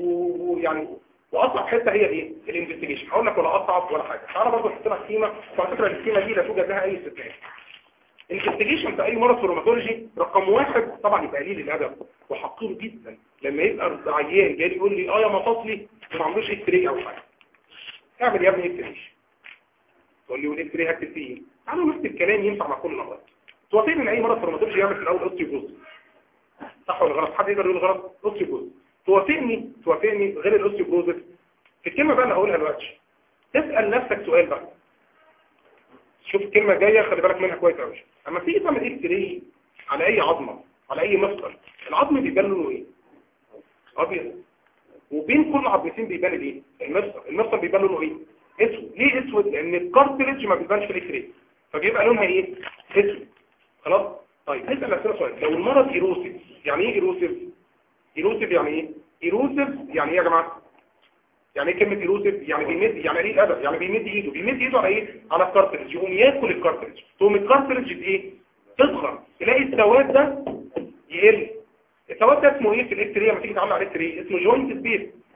ويعني واصعب حته هي ايه الانفستيجيشن هقول لك ولا اصعب ولا حاجه تعالى برضه احط لك قيمه وعلى فكره القيمه دي لا توجد لها اي استثناء الانفستيجيشن في اي مرض في الروماتولوجي رقم واحد طبعا يبقى قليل الادب وحقير جدا لما يبقى عيان جاي يقول لي اه يا مفاصلي ما عملوش اكس راي او حاجه اعمل يا ابني اكس راي تقول لي والاكس راي هكتب فيه ايه تعالوا نفس الكلام ينفع مع كل الامراض توافقني ان اي مرض في الروماتولوجي يعمل في الاول اوستيوبروز صح ولا غلط حد يقدر يقول غلط اوستيوبروز توافقني توافقني غير الاوستيوبروز في الكلمه بقى اللي هقولها دلوقتي تسال نفسك سؤال بقى شوف الكلمه الجايه خلي بالك منها كويس قوي اما تيجي تعمل اكس راي على اي عظمه على اي مفصل العظم بيبان لونه ايه ابيض وبين كل عظمتين بيبان الايه المفصل المفصل بيبان لونه ايه اسود ليه اسود لان الكارتريدج ما بيبانش في الاكس راي فبيبقى لونها ايه اسود خلاص طيب نسال نفسنا سؤال لو المرض ايروسيف يعني ايه ايروسيف ايروسيف يعني ايه ايروسيف يعني ايه يا جماعه يعني ايه كلمه ايروسيف يعني بيمد يعني ايه الادب يعني بيمد ايده بيمد ايده على ايه على الكارتريدج يقوم ياكل الكارتريدج تقوم الكارتريدج بايه تصغر تلاقي السواد ده يقل السواد ده اسمه ايه في الاكس راي لما تيجي تعمل على الاكس راي اسمه جوينت سبيس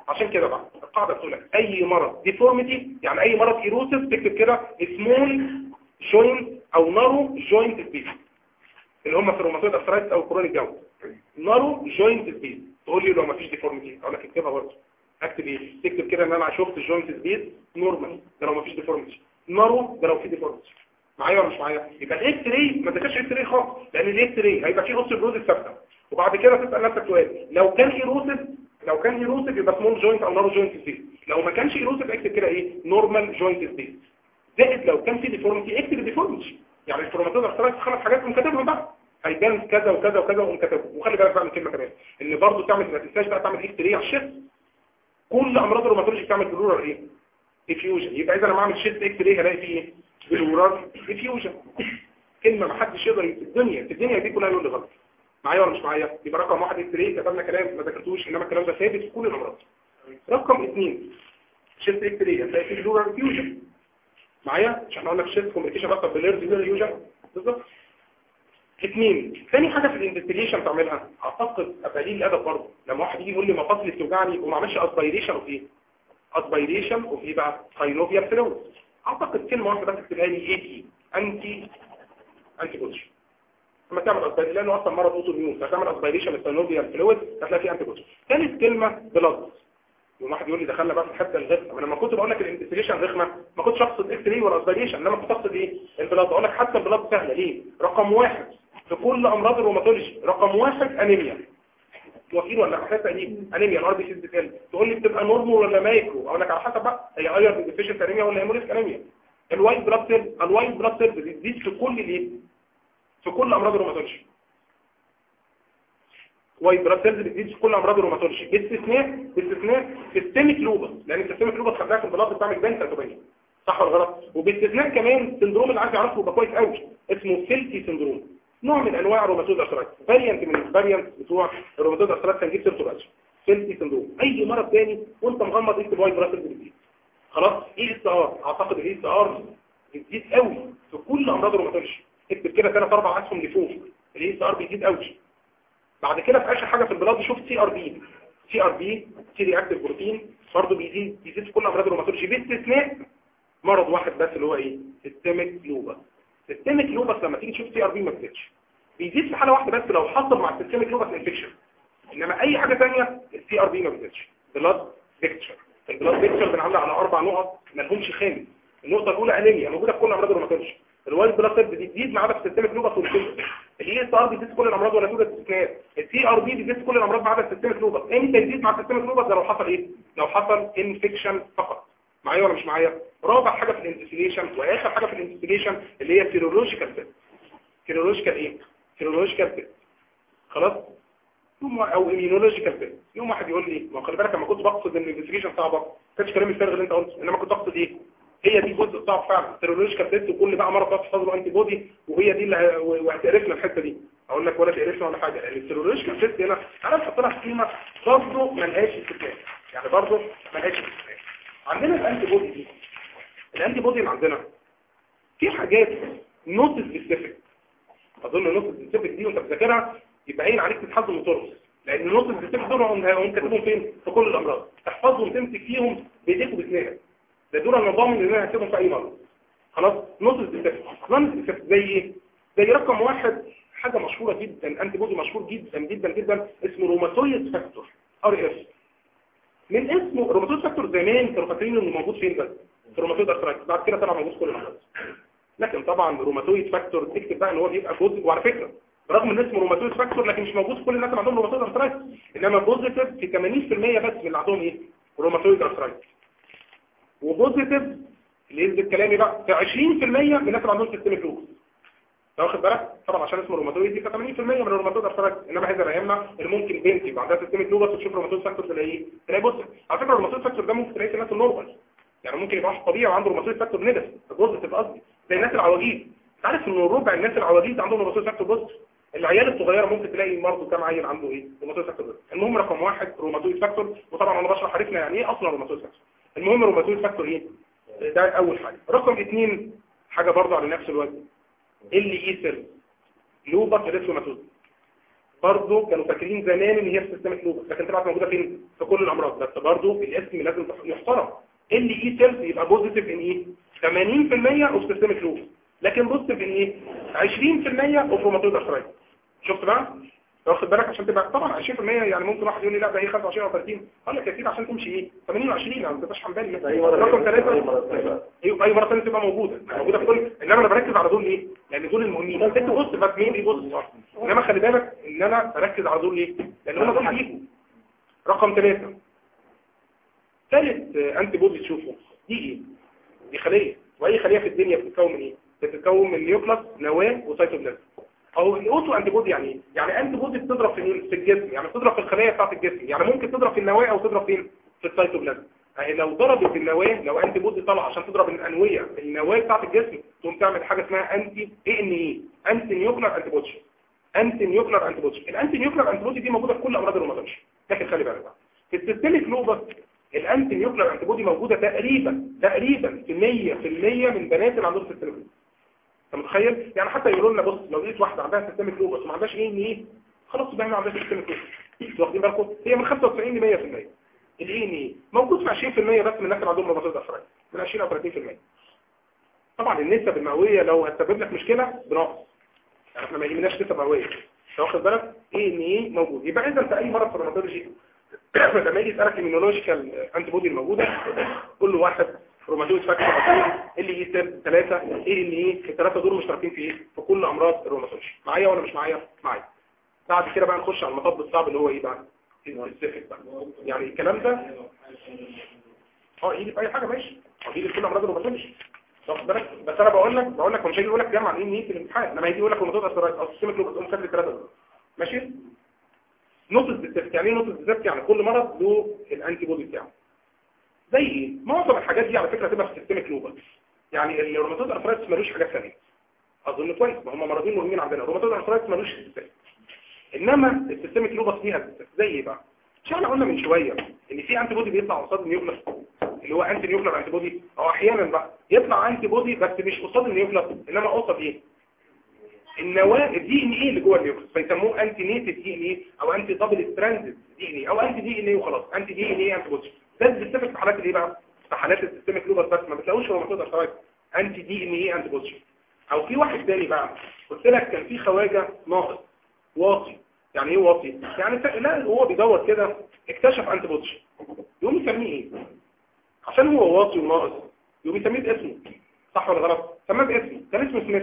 عشان كده بقى القاعده بتقول لك اي مرض ديفورميتي يعني اي مرض ايروسيف تكتب كده سمول جوينت او نارو جوينت سبيس اللي هم في الروماتويد ارثرايتس او الكورونيك جاوت نارو جوينت سبيس تقول لي لو ما فيش ديفورميتي اقول لك اكتبها برضه اكتب ايه تكتب كده ان انا شفت جوينت سبيس نورمال ده لو ما فيش ديفورميتي نارو ده لو في ديفورميتي معايا ولا مش معايا يبقى الاكس راي ما تكتبش اكس راي خالص لان الاكس راي هيبقى فيه نص بروز ثابته وبعد كده تسال نفسك سؤال لو كان ايروسيف لو كان ايروسيف يبقى سمول جوينت او نارو جوينت سبيس لو ما كانش ايروسيف اكتب كده ايه نورمال جوينت سبيس زائد لو كان في ديفورميتي اكتب ديفورميتي يعني الفورماتيز ارثرايتس خمس حاجات ومكتبهم بقى هيبان كذا وكذا وكذا ومكتبهم وخلي بالك بقى من كلمه كمان ان برضه تعمل ما تنساش بقى تعمل اكس راي على الشيست كل امراض الروماتولوجي بتعمل بلورال ايه افيوجن يبقى اذا انا بعمل شيست اكس راي هلاقي فيه ايه بلورال افيوجن كلمه ما حدش يقدر في الدنيا في الدنيا دي كلها يقول لي غلط معايا ولا مش معايا يبقى رقم واحد اكس راي كتبنا كلام ما ذكرتوش انما الكلام ده ثابت في كل الامراض رقم اثنين شيست اكس راي هتلاقي فيه بلورال افيوجن معايا مش احنا قلنا في شيست كوميونيكيشن بقى باليرز افيوجن بالظبط اثنين ثاني حاجه في الانفستيجيشن تعملها اعتقد ابقى الادب برضه لما واحد يجي يقول لي مفاصلي بتوجعني وما عملش اسبيريشن اوف ايه اسبيريشن اوف ايه بقى ساينوفيا فلويد اعتقد كلمه واحده بس تكتبها لي ايه دي انتي انتي بوتش لما تعمل اسبيريشن لانه اصلا مرض اوتو ميون فتعمل اسبيريشن للساينوفيا فلويد هتلاقي فيه انتي بوتش ثالث كلمه بلاد واحد يقول لي دخلنا بقى في الحته الرخمه انا لما كنت بقول لك الانفستيجيشن رخمه ما كنتش اقصد اكس راي ولا اسبيريشن انما كنت اقصد ايه البلاد اقول لك حتى البلاد سهله ليه رقم واحد في كل امراض الروماتولوجي رقم واحد انيميا موافقين ولا حتى دي انيميا الار بي سي بتقل تقول لي بتبقى نورمال ولا مايكرو اقول لك على حسب بقى هي ايرن ديفيشنت انيميا ولا هيموريك انيميا الوايت بلاد سيل الوايت بلاد سيل بتزيد في كل الايه في كل امراض الروماتولوجي وايت بلاد سيلز بتزيد في كل امراض الروماتولوجي باستثناء باستثناء سيستميك لوبس لان السيستميك لوبس خدناها في البلاد بتعمل بنتا صح ولا غلط وباستثناء كمان سندروم اللي عايز يعرفه يبقى كويس قوي اسمه سيلتي سندروم نوع من انواع الروماتويد ارثرايتس فاريانت من الفاريانت بتوع الروماتويد ارثرايتس هنجيب سيرته بقى سيلتي سندروم اي مرض تاني وانت مغمض اكتب وايت بلاد سيلز بتزيد خلاص ايه اس ار اعتقد الاي اس ار بتزيد قوي في كل امراض الروماتولوجي اكتب كده ثلاث اربع اسهم لفوق الاي اس ار بيزيد قوي بعد كده في اخر حاجه في البلاد شوف سي ار بي سي ار بي سي رياكتيف بروتين برضه بيزيد بيزيد في كل امراض الروماتولوجي باستثناء مرض واحد بس اللي هو ايه سيستميك لوبس سيستميك لوبس لما تيجي تشوف سي ار بي ما بتزيدش بيزيد في حاله واحده بس لو حصل مع السيستميك لوبس انفكشن انما اي حاجه ثانيه السي ار بي ما بتزيدش بلاد بيكتشر البلاد بيكتشر بنعملها على اربع نقط ما لهمش خامس النقطه الاولى انيميا موجوده في كل امراض الروماتولوجي الوايت بلاد سيل بتزيد ما عدا في السيستميك لوبس والكلى الاي اس ار بيزيد في كل الامراض ولا توجد استثناءات السي ار بي بيزيد في كل الامراض ما عدا السيستميك لوبس امتى يزيد مع السيستميك لوبس ده لو حصل ايه لو حصل انفكشن فقط معايا ولا مش معايا رابع حاجه في الانفستيجيشن واخر حاجه في الانفستيجيشن اللي هي سيرولوجيكال تيست سيرولوجيكال ايه سيرولوجيكال تيست خلاص يوم او ايميونولوجيكال تيست يوم واحد يقول لي ما خلي بالك لما كنت بقصد ان الانفستيجيشن صعبه ما كانش كلامي الفارغ اللي انت قلته انما كنت اقصد ايه هي دي جزء صعب فعلا سيرولوجيكال تيست وكل بقى مره تحفظ له انتي بودي وهي دي اللي وهتعرفنا الحته دي اقول لك ولا تعرفنا ولا حاجه لان السيرولوجيكال تيست هنا انا بحط لها قيمه برضه ملهاش استثناء يعني برضه ملهاش استثناء عندنا الانتي بودي دي الانتي بودي اللي عندنا في حاجات نوت سبيسيفيك اظن نوت سبيسيفيك دي وانت بتذاكرها يبقى هين عليك تتحفظ وترقص لان النوت سبيسيفيك دول هم كاتبهم فين في كل الامراض تحفظهم تمسك فيهم بايديك وباسنانك ده دول انا ضامن ان انا هسيبهم في اي مرض خلاص نوت سبيسيفيك نوت سبيسيفيك زي ايه زي رقم واحد حاجه مشهوره جدا انتي بودي مشهور جدا جدا جدا اسمه روماتويد فاكتور ار اف من اسمه روماتويد فاكتور زمان كانوا فاكرين انه موجود فين بس في روماتويد ارثرايتس بعد كده طبعا موجود في كل الامراض لكن طبعا روماتويد فاكتور تكتب بقى ان هو بيبقى جزء وعلى فكره برغم ان اسمه روماتويد فاكتور لكن مش موجود في كل الناس اللي عندهم روماتويد ارثرايتس انما بوزيتيف في 80% بس من اللي عندهم ايه روماتويد ارثرايتس وبوزيتيف اللي يثبت كلامي بقى في 20% من الناس اللي عندهم سيستميك لوبس واخد بالك طبعا عشان اسمه روماتويد دي 80% من الروماتويد ارثرايتس انما هذا فهمنا اللي ممكن بنت يبقى عندها سيستميك لوبس وتشوف روماتويد فاكتور تلاقيه تلاقي بص على فكره الروماتويد فاكتور ده ممكن تلاقيه في الناس النورمال يعني ممكن يبقى واحد طبيعي وعنده روماتويد فاكتور نيجاتيف بوزيتيف قصدي زي الناس العواجيز انت عارف ان ربع الناس العواجيز عندهم روماتويد فاكتور بوزيتيف العيال الصغيره ممكن تلاقي برضه كام عيل عنده ايه روماتويد فاكتور بوزيتيف المهم رقم واحد روماتويد فاكتور وطبعا انا بشرح عرفنا يعني ايه اصلا روماتويد فاكتور المهم روماتويد فاكتور ايه ده اول حاجه رقم اثنين حاجه برضه على نفس الوزن اللي ايثر لوبس ريتروماتوز برضه كانوا فاكرين زمان ان هي في سيستمك لوبس لكن طلعت موجوده فين في كل الامراض بس برضه الاسم لازم يحترم ال اي سيلز يبقى بوزيتيف ان ايه 80% اوف سيستمك لوبس لكن بوزيتيف ان ايه 20% اوف روماتويد ارثرايتس شفت بقى واخد بالك عشان تبقى طبعا 20% يعني ممكن واحد يقول لي لا ده هي 25 او 30 اقول لك يا سيدي عشان تمشي ايه 80 و20 يعني ما تبقاش حنبالي
أي مرة
رقم
تانية،
ثلاثة
أي مرة تانية.
ايوه اي مره ثانيه تبقى موجوده موجوده في كل انما انا بركز على دول ليه لان دول المهمين انت بص بس مين بيبص انما خلي بالك ان انا بركز على دول ليه لان هم دول بيجوا رقم ثلاثة ثالث انتي بودي تشوفه دي ايه دي خليه واي خليه في الدنيا بتتكون من ايه بتتكون من نيوكلاس نواه وسيتوبلازم او الاوتو انتي بودي يعني ايه يعني انتي بودي بتضرب في مين في الجسم يعني بتضرب في الخلايا بتاعه الجسم يعني ممكن تضرب في النواه او تضرب فين في السيتوبلازم يعني لو ضربت النواه لو انتي بودي طلع عشان تضرب الانويه النواه بتاعه الجسم تقوم تعمل حاجه اسمها انتي اي ان اي انتي نيوكلير انتي بودي انتي نيوكلير انتي بودي الانتي نيوكلير انتي بودي دي موجوده في كل امراض الروماتولوجي لكن خلي بالك بقى في السيستميك لوبس الانتي نيوكلير انتي بودي موجوده تقريبا تقريبا في 100% من بنات اللي عندهم سيستميك لوبس انت متخيل يعني حتى يقولوا لنا بص لو لقيت واحده عندها سيستميك لوبس وما عندهاش ايه ان ايه خلاص يبقى هي ما عندهاش سيستميك لوبس انتوا واخدين بالكم هي من 95 ل 100% الايه ان ايه موجود في 20% بس من الناس اللي عندهم روماتويد ارثرايتس من 20 او 30% طبعا النسب المئويه لو هتسبب لك مشكله بنقص يعني احنا ما يهمناش نسب مئويه انت واخد بالك ايه ان ايه موجود يبقى اذا في اي مرض في الروماتولوجي لما يجي يسالك الميونولوجيكال انتي بودي الموجوده كل واحد روماتويد فاكتور اللي ايه ثلاثه ايه ان ايه الثلاثه دول مشتركين في ايه في كل امراض الروماتولوجي معايا ولا مش معايا معايا بعد كده بقى نخش على المطب الصعب اللي هو ايه بقى السبيسيفيك بقى يعني الكلام ده اه يجي في اي حاجه ماشي اه يجي في كل امراض الروماتولوجي واخد بالك بس انا بقول لك بقول لك مش هيجي يقول لك جمع ايه مين في الامتحان لما يجي يقول لك روماتويد ارثرايتس او سيستميك لوبس قوم خد الثلاثه دول ماشي نقطه السبيسيفيك يعني ايه نقطه السبيسيفيك يعني كل مرض له الانتي بودي بتاعه زي ايه معظم الحاجات دي على فكره تبقى في سيستميك لوبس يعني الروماتويد ارثرايتس ملوش حاجات ثانيه اظن كويس ما هم مرضين مهمين عندنا الروماتويد ارثرايتس ملوش سيستميك انما السيستميك لوبس فيها سيستميك زي ايه بقى مش احنا قلنا من شويه ان في انتي بودي بيطلع قصاد النيوكلاس اللي هو انتي نيوكلير انتي بودي او احيانا بقى يطلع انتي بودي بس مش قصاد النيوكلاس انما قصاد ايه النواه الدي ان ايه اللي جوه النيوكلاس فيسموه انتي نيتد دي ان ايه او انتي دبل ستراندد دي ان ايه او انتي دي ان ايه وخلاص انتي دي ان ايه انتي بودي ده سبيسيفيك في حالات الايه بقى في حالات السيستميك لوبس بس ما بتلاقوش روماتويد ارثرايتس انتي دي ان ايه انتي بودي او في واحد تاني بقى قلت لك كان في خواجه ناقص واطي يعني ايه واطي يعني ت- لا هو بيدور كده اكتشف انتي بودي يقوم يسميه ايه عشان هو واطي وناقص يقوم يسميه باسمه صح ولا غلط سماه باسمه كان اسمه سميث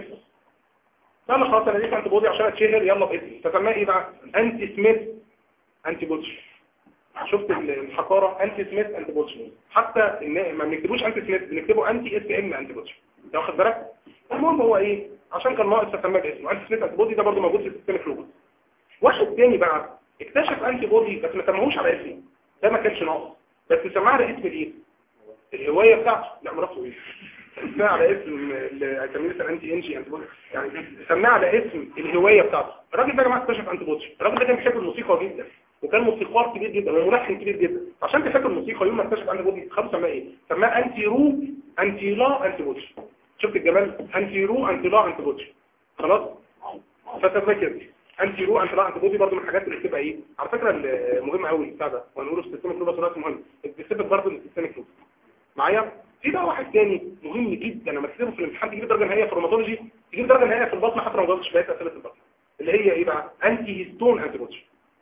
قال خلاص انا لقيت انتي بودي عشان اتشهر يلا باسمي فسماه ايه بقى انتي سميث انتي بودي شفت الحقاره انتي سميث انتي بودي حتى إن ما بنكتبوش انتي سميث بنكتبه انتي اس ام انتي بودي انت واخد بالك المهم هو ايه عشان كان ناقص فسماه باسمه انتي سميث انتي بودي ده برضه موجود في السيستم فلوبس واحد تاني بقى اكتشف انتي بودي بس ما سماهوش على اسمه ده ما كانش ناقص بس سماه على اسم الايه الهوايه بتاعته لا مراته ايه سماه على اسم التمييز الانتي انجي انتي بودي يعني سماه على اسم الهوايه بتاعته الراجل ده يا جماعه اكتشف انتي بودي الراجل ده كان بيحب الموسيقى جدا وكان موسيقار كبير جدا وملحن كبير جدا عشان تحب الموسيقى يوم ما اكتشف انتي بودي خلاص سماه ايه سماه انتي رو انتي لا انتي بودي شفت الجمال انتي رو انتي لا انتي بودي خلاص فسماه كده انتي رو انتي لا انتي بودي برضه من الحاجات اللي بتبقى ايه على فكره المهمه قوي بتاع ده ونقوله في السيستم كلوبس ناس مهم السبب برضه السيستم كلوبس معايا في بقى واحد تاني مهم جدا لما تكتبه في الامتحان تجيب درجه نهائيه في الروماتولوجي تجيب درجه نهائيه في البطن حتى لو ما جاوبتش بقيه اسئله البطن اللي هي ايه بقى انتي هيستون انتي بودي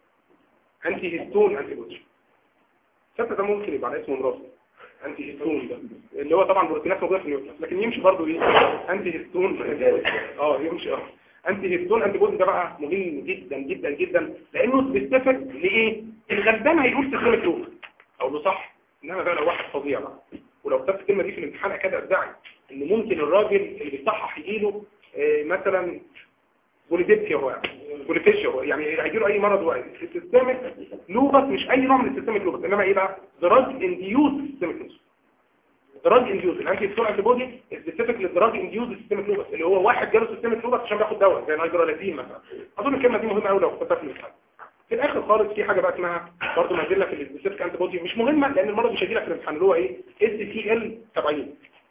انتي هيستون انتي بودي شفت ده ممكن يبقى على اسم مرافق انتي هيستون ده اللي هو طبعا بروتينات موجوده في النيوكليس لكن يمشي برضه ايه انتي هيستون اه يمشي اه انتي هيستون انتي بودي ده بقى مهم جدا جدا جدا لانه سبيسيفيك لايه الغلبان هيقول سيستمك لوب او له صح انما بقى لو واحد فظيع بقى ولو كتبت الكلمه دي في الامتحان اكاد ادعي ان ممكن الراجل اللي بيصحح يجيله آه، مثلا بوليديبسيا هو بوليفيشيا هو يعني هيجيله اي مرض واحد السيستمك لوبس مش اي نوع من السيستمك لوبس انما ايه بقى دراج انديوز سيستمك لوبس دراج انديوز الانتي ستون انتي بودي سبيسيفيك للدراج انديوز سيستمك لوبس اللي هو واحد جاله سيستمك لوبس عشان بياخد دواء زي نايترالازين مثلا اظن الكلمه دي مهمه قوي لو كتبتها في الامتحان في الاخر خالص في حاجه بقى اسمها برضه نازل لك السبيسيفيك انتي بودي مش مهمه لان المرض مش هيجي لك في الامتحان اللي هو ايه اس تي ال 70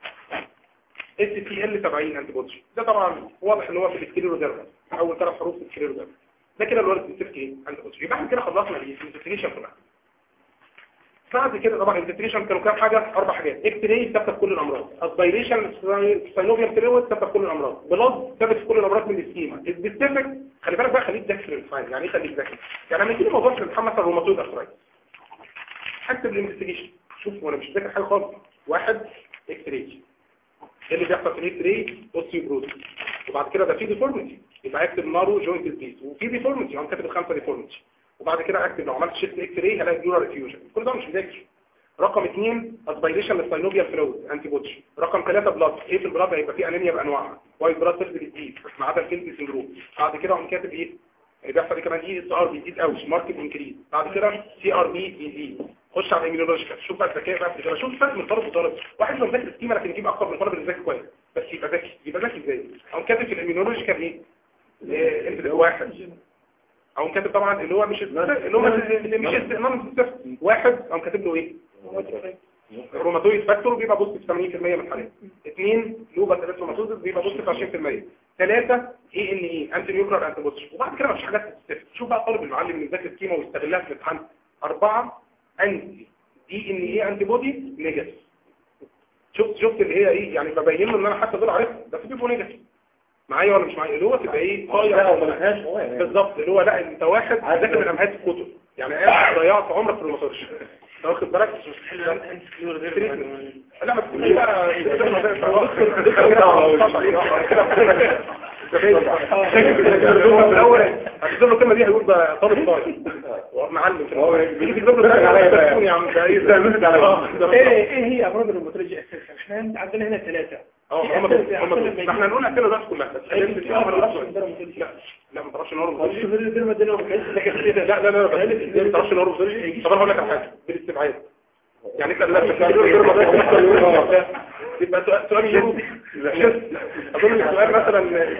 اس تي ال 70 انتي بودي ده طبعا واضح ان هو في السكليروديرما اول ثلاث حروف في السكليروديرما ده كده اللي هو السبيسيفيك ايه انتي بودي يبقى احنا كده خلصنا الانفستيجيشن كلها بعد كده طبعا الانفستيجيشن كانوا كام حاجه اربع حاجات اكس راي ثابته في كل الامراض اسبيريشن ساينوفيال فلويد ثابته في كل الامراض بلاد ثابت في كل الامراض من السكيما السبيسيفيك خلي بالك بقى خليك ذاكر الفاين يعني ايه خليك ذاكر يعني لما يجي موضوع في الامتحان مثلا روماتويد ارثرايتس هكتب الانفستيجيشن شوف وانا مش ذاكر حاجه خالص واحد اكس راي ايه اللي بيحصل في الاكس راي اوستيوبروز وبعد كده ده في ديفورميتي يبقى اكتب مارو جوينت سبيس وفي ديفورميتي هم كاتب الخمسه ديفورميتي وبعد كده اكتب لو عملت شيفت اكس راي هلاقي جلورال ريفيوجن كل ده مش مذاكر رقم اثنين اسبيريشن للساينوبيال فلويد انتي بودي رقم ثلاثة بلاد ايه في البلاد هيبقى فيه انيميا بانواعها وايت بلاد سيلز بتزيد ما عدا الكيلتي سندروم بعد كده قام كاتب ايه اللي بيحصل ايه كمان اي اس ار بيزيد قوي ماركت انكريز بعد كده سي ار بي بيزيد خش على الاميونولوجيكال شوف بقى الذكاء بقى في الإجابة. شوف الفرق من طالب وطالب واحد لو ذاكر سكيما لكن يجيب اكتر من طالب اللي ذاكر كويس بس يبقى ذكي يبقى ذكي ازاي قام كاتب في الاميونولوجيكال ايه إيه، واحد او كاتب طبعا اللي هو مش اللي هو اللي مش استئمان واحد او كاتب له ايه الروماتويد فاكتور بيبقى بوست في 80% من الحالات اثنين لوبا ثلاث روماتويد بيبقى بوست في 20% ثلاثة اي ان اي انتي نيوكلير انتي بوتش وبعد كده مفيش حاجات تستفيد شوف بقى الطالب المعلم اللي ذاكر سكيما ويستغلها في الامتحان أربعة انتي دي ان اي انتي بودي نيجاتيف شفت شفت اللي هي ايه يعني ببين له ان انا حتى دول عارفها بس بيبقوا نيجاتيف معايا ولا مش معايا اللي هو تبقى ايه
لا هو ما لهاش هو يعني
بالظبط اللي هو لا انت واحد ذاكر من امهات الكتب يعني انا ضيعت عمرك في المسارش انت واخد بالك لا ما تقولش بقى الاول هتكتب له الكلمه دي هيقول ده طالب طالب معلم بيجي تكتب له يا عم ده ايه ده
ايه ايه هي امراض الروماتولوجيا اساسا احنا عندنا هنا ثلاثه
اه هم هم ما احنا هنقول اسئله ده كلها بس خلينا في اول لا لا ما تعرفش ان هو روماتولوجي لا لا لا لا بس ما تعرفش ان هو روماتولوجي طب انا هقول لك على حاجه بالاستبعاد يعني انت لا يبقى سؤال- سؤال يجاوب اظن السؤال مثلا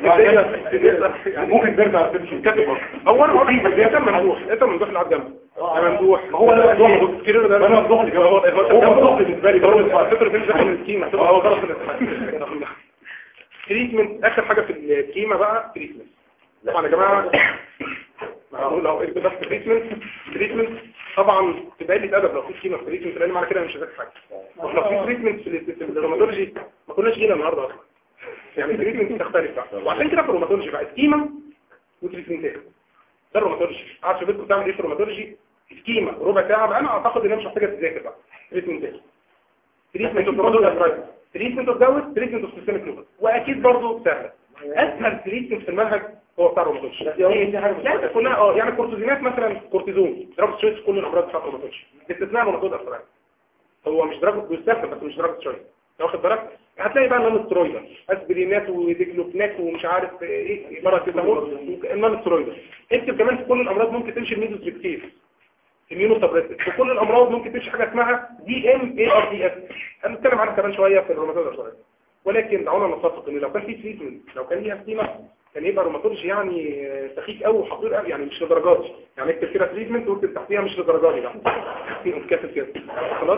ممكن ترجع تمشي كاتب هو انا بقول لك انت ممدوح انت ممدوح اللي قاعد جنبك انا ممدوح
ما هو انا ممدوح.
كيلو ده انا ممدوح اللي هو هو ممدوح بالنسبه لي هو فكره فين داخل السكيما هو ضرب الامتحان تريتمنت اخر حاجه في السكيما بقى تريتمنت طبعا يا جماعه معقول لو ايه بس تريتمنت تريتمنت طبعا تبقى لي ادب لو في سكيما في تريتمنت لان معنى كده أنا مش هذاكر حاجه واحنا في تريتمنت في ال- في الروماتولوجي ما كناش جينا النهارده اصلا يعني التريتمنت بتختلف بقى وعشان كده في الروماتولوجي بقى سكيما وتريتمنتات ده الروماتولوجي قاعد في بيتكم تعمل ايه في الروماتولوجي سكيما ربع ساعه بقى انا اعتقد ان هي مش محتاجه تذاكر بقى تريتمنتات تريتمنت اوف روماتولوجي تريتمنت اوف داوت تريتمنت اوف سيستميك لوبس واكيد برضه سهله اسهل تريتمنت في المنهج هو بتاع الروماتولوجي لا كلها اه يعني كورتيزونات مثلا كورتيزون دراج تشويس كل الامراض بتاعت الروماتولوجي استثناء الروماتويد ارثرايتس هو مش دراج بيستخدم بس مش دراج تشويس واخد بالك هتلاقي بقى نون سترويدال اسبرينات وديكلوفناك ومش عارف ايه باراسيتامول نون سترويدال اكتب كمان في كل الامراض ممكن تمشي الميدوس بكتير اميونو سبريسيف في كل الامراض ممكن تمشي حاجه اسمها دي ام اي ار دي اس هنتكلم عنها كمان شويه في الروماتويد ارثرايتس ولكن دعونا نتفق ان لو كان في تريتمنت لو كان ليها سكيما كان يبقى روماتولوجي يعني آه، سخيف قوي وحقير قوي يعني مش لدرجات دي. يعني اكتب كده تريتمنت واكتب تحتيها مش لدرجات دي لا في كاتب كده خلاص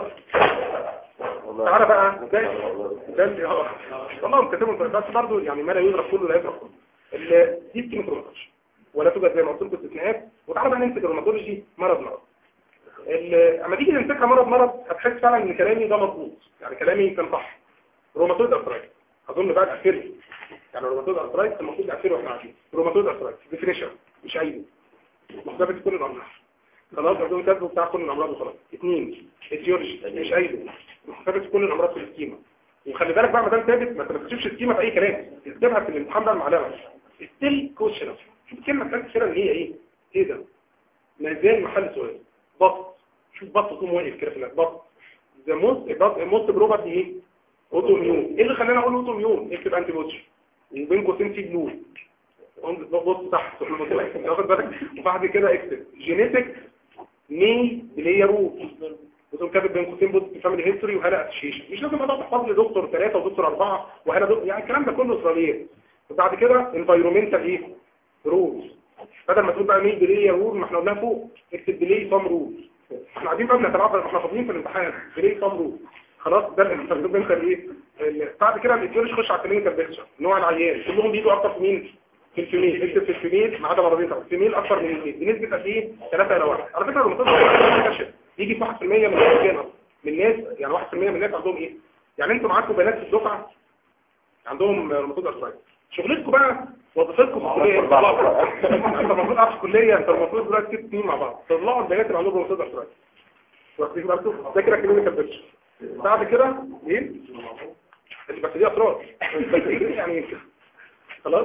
تعالى بقى ده ده اللي اه والله مكتبهم بس برضه يعني ما لا يدرك كله لا يدرك كله ال- دي سكيمة روماتولوجي ولا توجد زي ما قلت لكم استثناءات وتعالى بقى نمسك الروماتولوجي مرض مرض ال- اما تيجي نمسكها مرض مرض هتحس فعلا ان كلامي ده مظبوط يعني كلامي كان صح روماتويد ارثرايتس اظن بقى تاخير يعني روماتويد ارثرايتس المفروض نقفله واحنا قاعدين روماتويد ارثرايتس ديفينيشن مش عايزه مختلف كل الامراض خلاص بدون كاتبه بتاع كل الامراض وخلاص اثنين اتيولوجي مش عايزه مختلف كل الامراض في السكيما وخلي بالك بقى ما دام ثابت ما تكتبش السكيما في اي كلام اكتبها في الامتحان بقى المعلمه ستيل كويشن شوف الكلمه بتاعت كده ان هي ايه ايه ده ما زال محل سؤال بط شوف بط طول واقف كده في الناس. بط ذا موست موست بروبابلي ايه اوتو ميون ايه اللي خلاني اقول اوتو ميون اكتب انتي بوتش وبين قوسين في جلو بص تحت واخد بالك وبعد كده اكتب جينيتك مي اللي هي روت وتقوم كاتب بين قوسين بص فاميلي هيستوري وهلا اسوشيشن مش لازم بقى تحفظ لي دكتور ثلاثه ودكتور اربعه وهلا دكتور يعني الكلام ده كله اسرائيليات وبعد كده انفايرومنتال ايه رولز بدل ما تقول بقى مي بلاي رول ما احنا قلناها فوق اكتب بلاي سام رول احنا قاعدين بقى بنتلعب احنا فاضيين في الامتحان بلاي سام رول خلاص ده الانفايرومنتال ايه ال- بعد كده الايديولوجي يخش على الكلينيكال بيكتشر نوع العيان كلهم بيجوا اكتر في مين في الفيميل اكتب في الفيميل ما عدا مرضين طبعا الفيميل اكثر من الاثنين بنسبه قد ايه 3 الى 1 على فكره الروماتويد ارثرايتس يجي في 1% من الناس من الناس يعني 1% من الناس عندهم ايه يعني انتوا معاكم بنات في الدفعه عندهم روماتويد ارثرايتس شغلتكم بقى وظيفتكم في الكليه انت المفروض قاعد في الكليه انت المفروض دلوقتي ست سنين مع بعض تطلعوا البنات اللي عندهم روماتويد ارثرايتس واخدين بالكم ده كده كلينيكال بيكتشر بعد كده ايه بس دي اطراف بس إيه يعني خلاص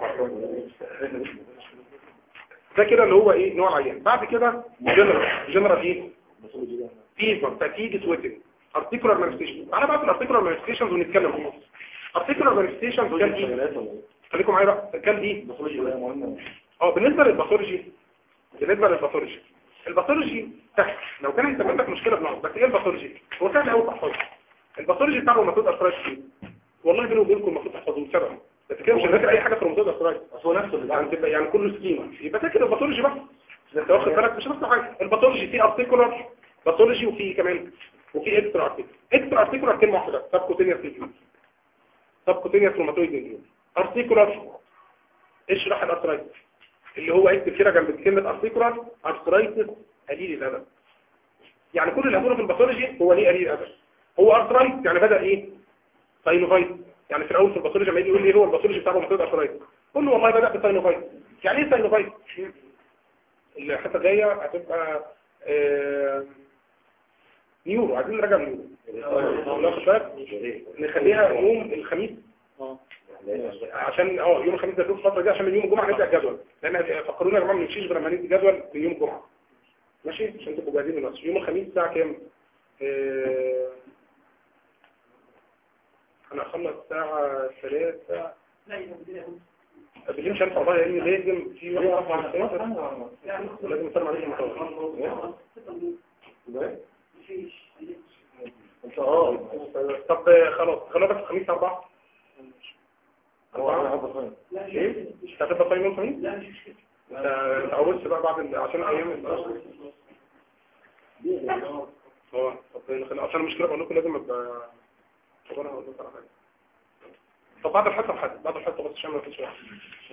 ده كده اللي هو ايه نوع العيان بعد كده جنرال جنرال ايه فيفر فاتيج سويتنج ارتيكولار مانيفستيشن تعالى بقى في الارتيكولار مانيفستيشنز ونتكلم فيها ارتيكولار مانيفستيشنز كان ايه خليكم معايا بقى كان ايه اه بالنسبه للباثولوجي بالنسبه للباثولوجي الباثولوجي سهل لو كان انت عندك مشكله بنقص بس ايه الباثولوجي هو سهل قوي تحفظه الباثولوجي بتاع الروماتويد ارثرايتس ايه والله بيني وبينكم المفروض تحفظوه سبعه بس كده مش هنذاكر اي حاجه في الروماتويد ارثرايتس بس هو نفسه يعني تبقى يعني كله سكيما يبقى فاكر الباثولوجي بس انت واخد بالك مش نفس حاجه الباثولوجي فيه ارتيكولار باثولوجي وفيه كمان وفيه اكسترا ارتيكولار اكسترا ارتيكولار كلمه واحده سبكوتينيوس ديزيز سبكوتينيوس روماتويد ديزيز ارتيكولار اشرح الارثرايتس اللي هو اكتب كده جنب كلمه ارتيكولار ارثرايتس قليل الادب يعني كل اللي هقوله في الباثولوجي هو ليه قليل الادب هو ارثرايتس يعني بدا ايه ساينوفايت يعني في الاول في الباثولوجي لما يجي يقول لي ايه هو الباثولوجي بتاع الروماتويد ارثرايتس قول له والله بدا بساينوفايت يعني ايه ساينوفايت الحته الجايه هتبقى آه نيورو عايزين نراجع نيورو ناخد بالك نخليها يوم الخميس عشان اه يوم الخميس ده الفتره دي عشان من يوم الجمعه نبدا الجدول لان فكرونا يا جماعه ما نمشيش غير لما ندي جدول من يوم الجمعه ماشي عشان تبقوا جاهزين للنص يوم الخميس الساعه كام آه هنخلص الساعه 3 بالليل مش هنفع والله لان لازم في واحد رفع الساعه لازم نسلم عليه المطار انت اه طب خلاص خلاص بس الخميس 4 أربعة ايه مش هتبقى طيب يوم الخميس لا مش انت انت عودت بقى بعد عشان ايام اه طب عشان المشكله بقول لكم لازم ابقى طب انا هقول لكم على حاجه طب بعد الحصه بحد بعد الحصه بس عشان ما فيش وقت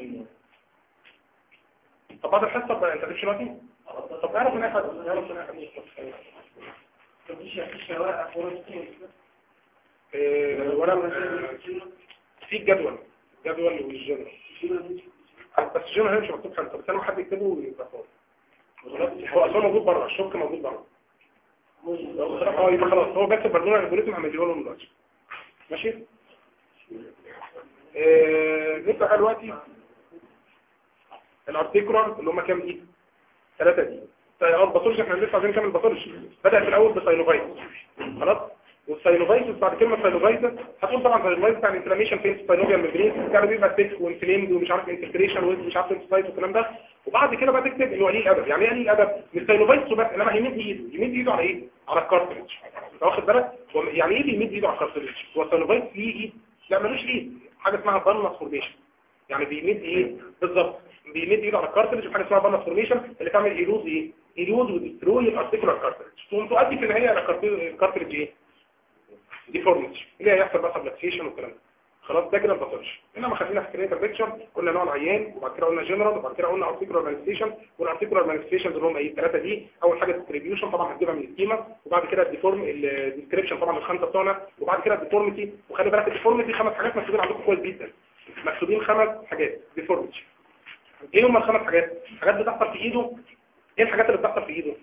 طب بعد الحصه بقى انت تمشي دلوقتي طب اعرف من اي حد اعرف من اي حد إيه ولا في الجدول جدول والجنرال بس الجنرال هي مش مكتوب خمسه بس انا حد يكتبه ويبقى فاضي هو اصلا موجود بره الشوك موجود بره اه يبقى خلاص هو بس البرنامج الالجوريثم هعمله لهم دلوقتي ماشي آه نبدا دلوقتي الارتيكولار اللي هم كام دي ثلاثه دي اه الباثولوجي احنا لسه عايزين نكمل الباثولوجي بدا في الاول بساينوفايتس خلاص والساينوفايتس بعد كلمه ساينوفايتس هتقول طبعا ساينوفايتس يعني انفلاميشن في الساينوفيال ميمبرين كان بيبقى تيك وانفليمد ومش عارف انفلتريشن ومش عارف انسايت والكلام ده وبعد كده بقى تكتب انه قليل ادب يعني ايه قليل ادب مش ساينوفايتس بس انما يمد ايده يمد ايده على ايه على الكارتريج انت واخد بالك هو يعني ايه بيمد ايده على الكارتريج هو الساينوفايتس ليه ايد لا ملوش ايد حاجه اسمها بالنس فورميشن يعني بيمد ايه بالظبط بيمد ايده على الكارتريج وحاجه اسمها بالنس فورميشن اللي تعمل ايروز ايه ايروز وديستروي الارتيكولار كارتريج ثم تؤدي في النهايه على الكارتريج ايه ديفورميتي اللي هيحصل بقى سبلكسيشن والكلام ده خلاص ده كده الباثولوجي انما خلينا في كلينيكال بيكتشر قلنا نوع العيان وبعد كده قلنا جنرال وبعد كده قلنا ارتيكولار مانيفستيشن والارتيكولار مانيفستيشنز اللي هم ايه الثلاثه دي اول حاجه الديستريبيوشن طبعا هتجيبها من السكيما وبعد كده الديفورم الديسكريبشن طبعا الخمسه بتوعنا وبعد كده الديفورميتي وخلي بالك الديفورميتي خمس حاجات مكتوبين عندكم كويس جدا مكتوبين خمس حاجات ديفورميتي ايه هم الخمس حاجات حاجات بتحصل في ايده ايه الحاجات اللي بتحصل في ايده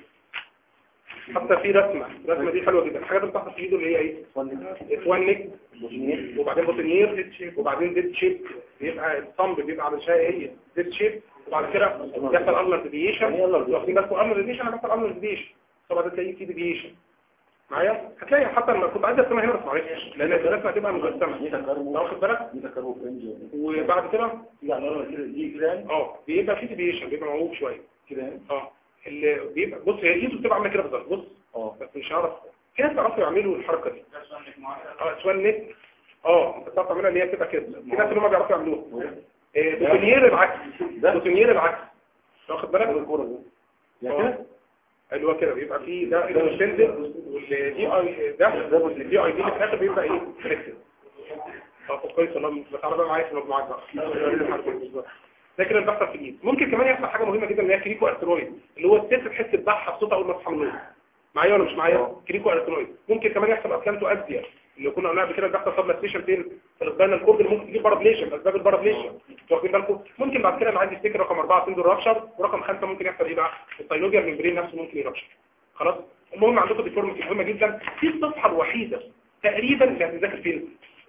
حتى في رسمة الرسمة دي حلوة جدا الحاجات اللي بتحصل في ايده اللي هي ايه اتوانك وبعدين بوتنير وبعدين ديد شيب بيبقى الصمب بيبقى على شيء هي ديد شيب وبعد كده يحصل ارمر ديفيشن واخدين بالكم ارمر ديفيشن انا بحصل ارمر ديفيشن طبعا ده تلاقيه في ديفيشن معايا هتلاقي حتى لما كنت عايز ارسمها هنا بس ما عرفتش لان الرسمه هتبقى مجسمه واخد بالك وبعد كده اه بيبقى في ديفيشن بيبقى موجود شويه
كده
اه اللي بيبقى بص هي ايده بتبقى عامله كده بالظبط بص
اه
بس مش عارف في ناس بيعرفوا يعملوا الحركه دي اه سوال نت اه انت بتعرف تعملها اللي هي بتبقى كده في ناس اللي هم بيعرفوا يعملوها آه، بوتونيير العكس بوتونيير العكس واخد بالك
الكوره دي يعني
آه.
كده
اللي هو كده بيبقى فيه ده ده مش تنزل والدي اي ده والدي اي دي اللي في الاخر بيبقى ايه فليكسبل اه طب كويس والله بس انا بقى معايا في المجموعات بقى ده كده اللي بيحصل في الايد ممكن كمان يحصل حاجه مهمه جدا اللي هي كريكو ارترويد اللي هو الست تحس بضحى بصوتها اول ما تصحى من النوم معايا ولا مش معايا كريكو ارترويد ممكن كمان يحصل افلامتو ازيا اللي كنا قلنا قبل كده بيحصل سبلاستيشن فين في السباينال كورد اللي ممكن تجيب بارابليشن اسباب البارابليشن انتوا واخدين بالكم ممكن بعد كده انا عندي ستيكر رقم 4 سندر رابشر ورقم 5 ممكن يحصل ايه بقى الساينوجيال ممبرين نفسه ممكن يرابشر خلاص المهم عندكم ديفورميتي مهمه جدا في الصفحه الوحيده تقريبا اللي هتذاكر فين